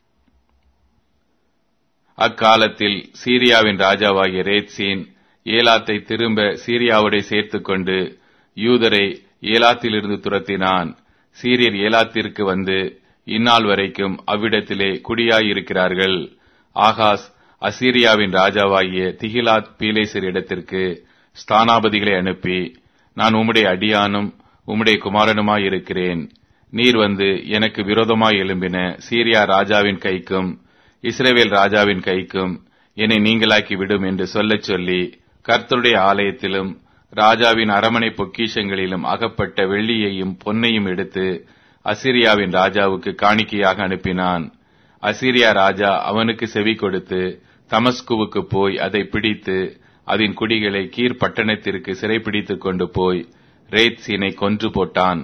அக்காலத்தில் சீரியாவின் ராஜாவாகிய ரேத்சீன் ஏலாத்தை திரும்ப சீரியாவோட சேர்த்துக் கொண்டு யூதரை ஏலாத்திலிருந்து துரத்தினான் சீரியர் ஏலாத்திற்கு வந்து இந்நாள் வரைக்கும் அவ்விடத்திலே குடியாயிருக்கிறார்கள் ஆகாஸ் அசீரியாவின் ராஜாவாகிய திகிலாத் பீலேசர் இடத்திற்கு ஸ்தானாபதிகளை அனுப்பி நான் உம்முடைய அடியானும் உம்முடைய குமாரனுமாயிருக்கிறேன் நீர் வந்து எனக்கு விரோதமாய் எழும்பின சீரியா ராஜாவின் கைக்கும் இஸ்ரேவேல் ராஜாவின் கைக்கும் என்னை நீங்களாக்கி விடும் என்று சொல்லச் சொல்லி கர்த்தருடைய ஆலயத்திலும் ராஜாவின் அரமனை பொக்கிஷங்களிலும் அகப்பட்ட வெள்ளியையும் பொன்னையும் எடுத்து அசிரியாவின் ராஜாவுக்கு காணிக்கையாக அனுப்பினான் அசிரியா ராஜா அவனுக்கு செவி கொடுத்து தமஸ்குவுக்கு போய் அதை பிடித்து அதன் குடிகளை கீர் பட்டணத்திற்கு சிறைப்பிடித்துக் கொண்டு போய் ரேத்சீனை கொன்று போட்டான்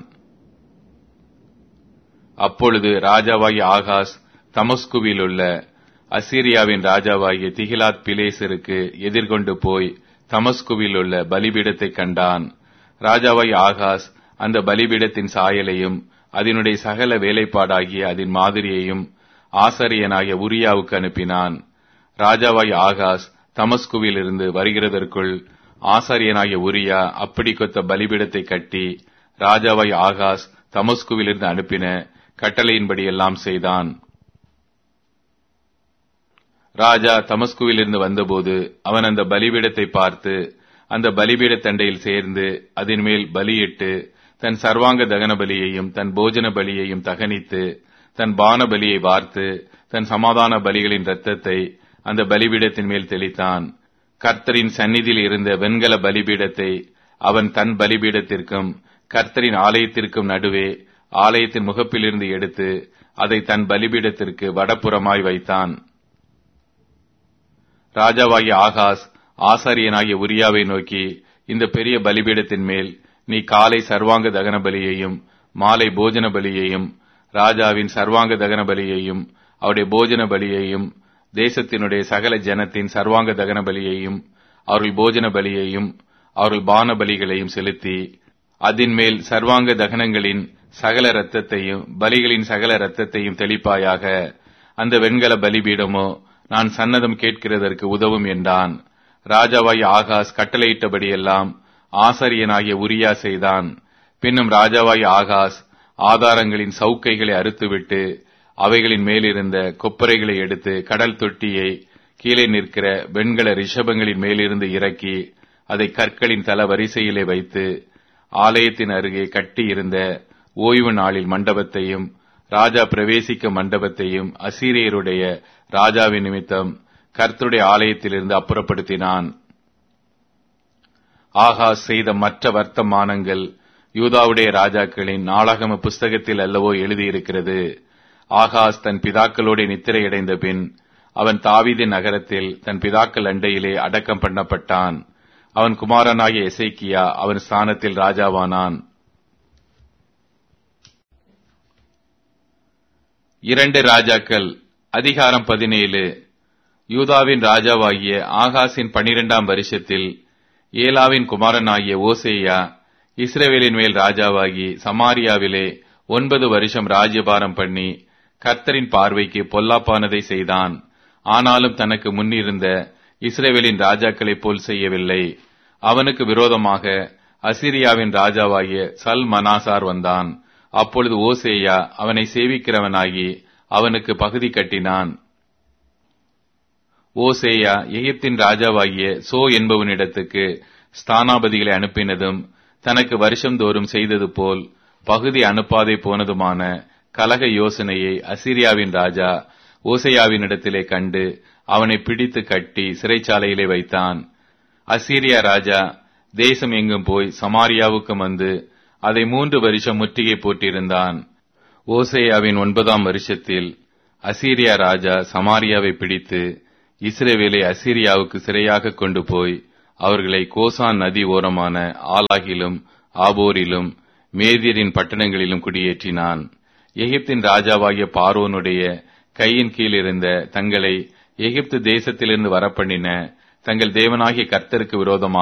அப்பொழுது ராஜாவாகிய ஆகாஸ் தமஸ்குவில் உள்ள அசீரியாவின் ராஜாவாகிய திகிலாத் பிலேசருக்கு எதிர்கொண்டு போய் தமஸ்குவில் உள்ள பலிபீடத்தை கண்டான் ராஜாவாகிய ஆகாஸ் அந்த பலிபீடத்தின் சாயலையும் அதனுடைய சகல வேலைப்பாடாகிய அதன் மாதிரியையும் ஆசாரியனாகிய உரியாவுக்கு அனுப்பினான் ராஜாவாகிய ஆகாஸ் தமஸ்குவில் இருந்து வருகிறதற்குள் ஆசாரியனாகிய உரியா அப்படி கொத்த பலிபீடத்தை கட்டி ராஜாவாய் ஆகாஸ் தமஸ்குவிலிருந்து அனுப்பின கட்டளையின்படி எல்லாம் செய்தான் ராஜா தமஸ்குவிலிருந்து வந்தபோது அவன் அந்த பலிபீடத்தை பார்த்து அந்த பலிபீட தண்டையில் சேர்ந்து அதன் மேல் பலியிட்டு தன் சர்வாங்க தகன பலியையும் தன் போஜன பலியையும் தகனித்து தன் பான பலியை வார்த்து தன் சமாதான பலிகளின் இரத்தத்தை அந்த பலிபீடத்தின் மேல் தெளித்தான் கர்த்தரின் சந்நிதியில் இருந்த வெண்கல பலிபீடத்தை அவன் தன் பலிபீடத்திற்கும் கர்த்தரின் ஆலயத்திற்கும் நடுவே ஆலயத்தின் முகப்பிலிருந்து எடுத்து அதை தன் பலிபீடத்திற்கு வடப்புறமாய் வைத்தான் ராஜாவாகிய ஆகாஸ் ஆசாரியனாகிய உரியாவை நோக்கி இந்த பெரிய பலிபீடத்தின் மேல் நீ காலை சர்வாங்க தகன பலியையும் மாலை போஜன பலியையும் ராஜாவின் சர்வாங்க தகன பலியையும் அவருடைய போஜன பலியையும் தேசத்தினுடைய சகல ஜனத்தின் சர்வாங்க தகன பலியையும் அவர்கள் போஜன பலியையும் அவர்கள் பான பலிகளையும் செலுத்தி அதன் மேல் சர்வாங்க தகனங்களின் சகல இரத்தத்தையும் பலிகளின் சகல இரத்தத்தையும் தெளிப்பாயாக அந்த வெண்கல பலிபீடமோ நான் சன்னதம் கேட்கிறதற்கு உதவும் என்றான் ராஜாவாய் ஆகாஸ் கட்டளையிட்டபடியெல்லாம் ஆசாரியனாகிய உரியா செய்தான் பின்னும் ராஜாவாய் ஆகாஸ் ஆதாரங்களின் சவுக்கைகளை அறுத்துவிட்டு அவைகளின் மேலிருந்த கொப்பரைகளை எடுத்து கடல் தொட்டியை கீழே நிற்கிற வெண்கல ரிஷபங்களின் மேலிருந்து இறக்கி அதை கற்களின் தல வரிசையிலே வைத்து ஆலயத்தின் அருகே கட்டி இருந்த ஓய்வு நாளில் மண்டபத்தையும் ராஜா பிரவேசிக்க மண்டபத்தையும் அசீரியருடைய ராஜாவின் நிமித்தம் கர்த்தருடைய ஆலயத்திலிருந்து அப்புறப்படுத்தினான் ஆகாஸ் செய்த மற்ற வர்த்தமானங்கள் யூதாவுடைய ராஜாக்களின் நாளாகம புஸ்தகத்தில் அல்லவோ எழுதியிருக்கிறது ஆகாஸ் தன் பிதாக்களோட நித்திரையடைந்த பின் அவன் தாவீதின் நகரத்தில் தன் பிதாக்கள் அண்டையிலே அடக்கம் பண்ணப்பட்டான் அவன் குமாரனாகிய எசைக்கியா அவன் ஸ்தானத்தில் ராஜாவானான் இரண்டு ராஜாக்கள் அதிகாரம் பதினேழு யூதாவின் ராஜாவாகிய ஆகாசின் பனிரெண்டாம் வருஷத்தில் ஏலாவின் குமாரனாகிய ஓசேயா இஸ்ரேவேலின் மேல் ராஜாவாகி சமாரியாவிலே ஒன்பது வருஷம் ராஜ்யபாரம் பண்ணி கர்த்தரின் பார்வைக்கு பொல்லாப்பானதை செய்தான் ஆனாலும் தனக்கு முன்னிருந்த இஸ்ரேவேலின் ராஜாக்களைப் போல் செய்யவில்லை அவனுக்கு விரோதமாக அசிரியாவின் ராஜாவாகிய சல் மனாசார் வந்தான் அப்பொழுது ஓசேயா அவனை சேவிக்கிறவனாகி அவனுக்கு பகுதி கட்டினான் ஓசேயா எகிப்தின் ராஜாவாகிய சோ என்பவனிடத்துக்கு ஸ்தானாபதிகளை அனுப்பினதும் தனக்கு வருஷந்தோறும் செய்தது போல் பகுதி அனுப்பாதே போனதுமான கலக யோசனையை அசிரியாவின் ராஜா ஓசையாவினிடத்திலே கண்டு அவனை பிடித்து கட்டி சிறைச்சாலையிலே வைத்தான் அசீரியா ராஜா தேசம் எங்கும் போய் சமாரியாவுக்கும் வந்து அதை மூன்று வருஷம் முற்றுகை போட்டிருந்தான் ஓசேயாவின் ஒன்பதாம் வருஷத்தில் அசீரியா ராஜா சமாரியாவை பிடித்து இஸ்ரேவேலை அசீரியாவுக்கு சிறையாக கொண்டு போய் அவர்களை கோசான் நதி ஓரமான ஆலாகிலும் ஆபோரிலும் மேதியரின் பட்டணங்களிலும் குடியேற்றினான் எகிப்தின் ராஜாவாகிய பார்வோனுடைய கையின் கீழ் இருந்த தங்களை எகிப்து தேசத்திலிருந்து வரப்பண்ணின தங்கள் தேவனாகிய கர்த்தருக்கு விரோதமாக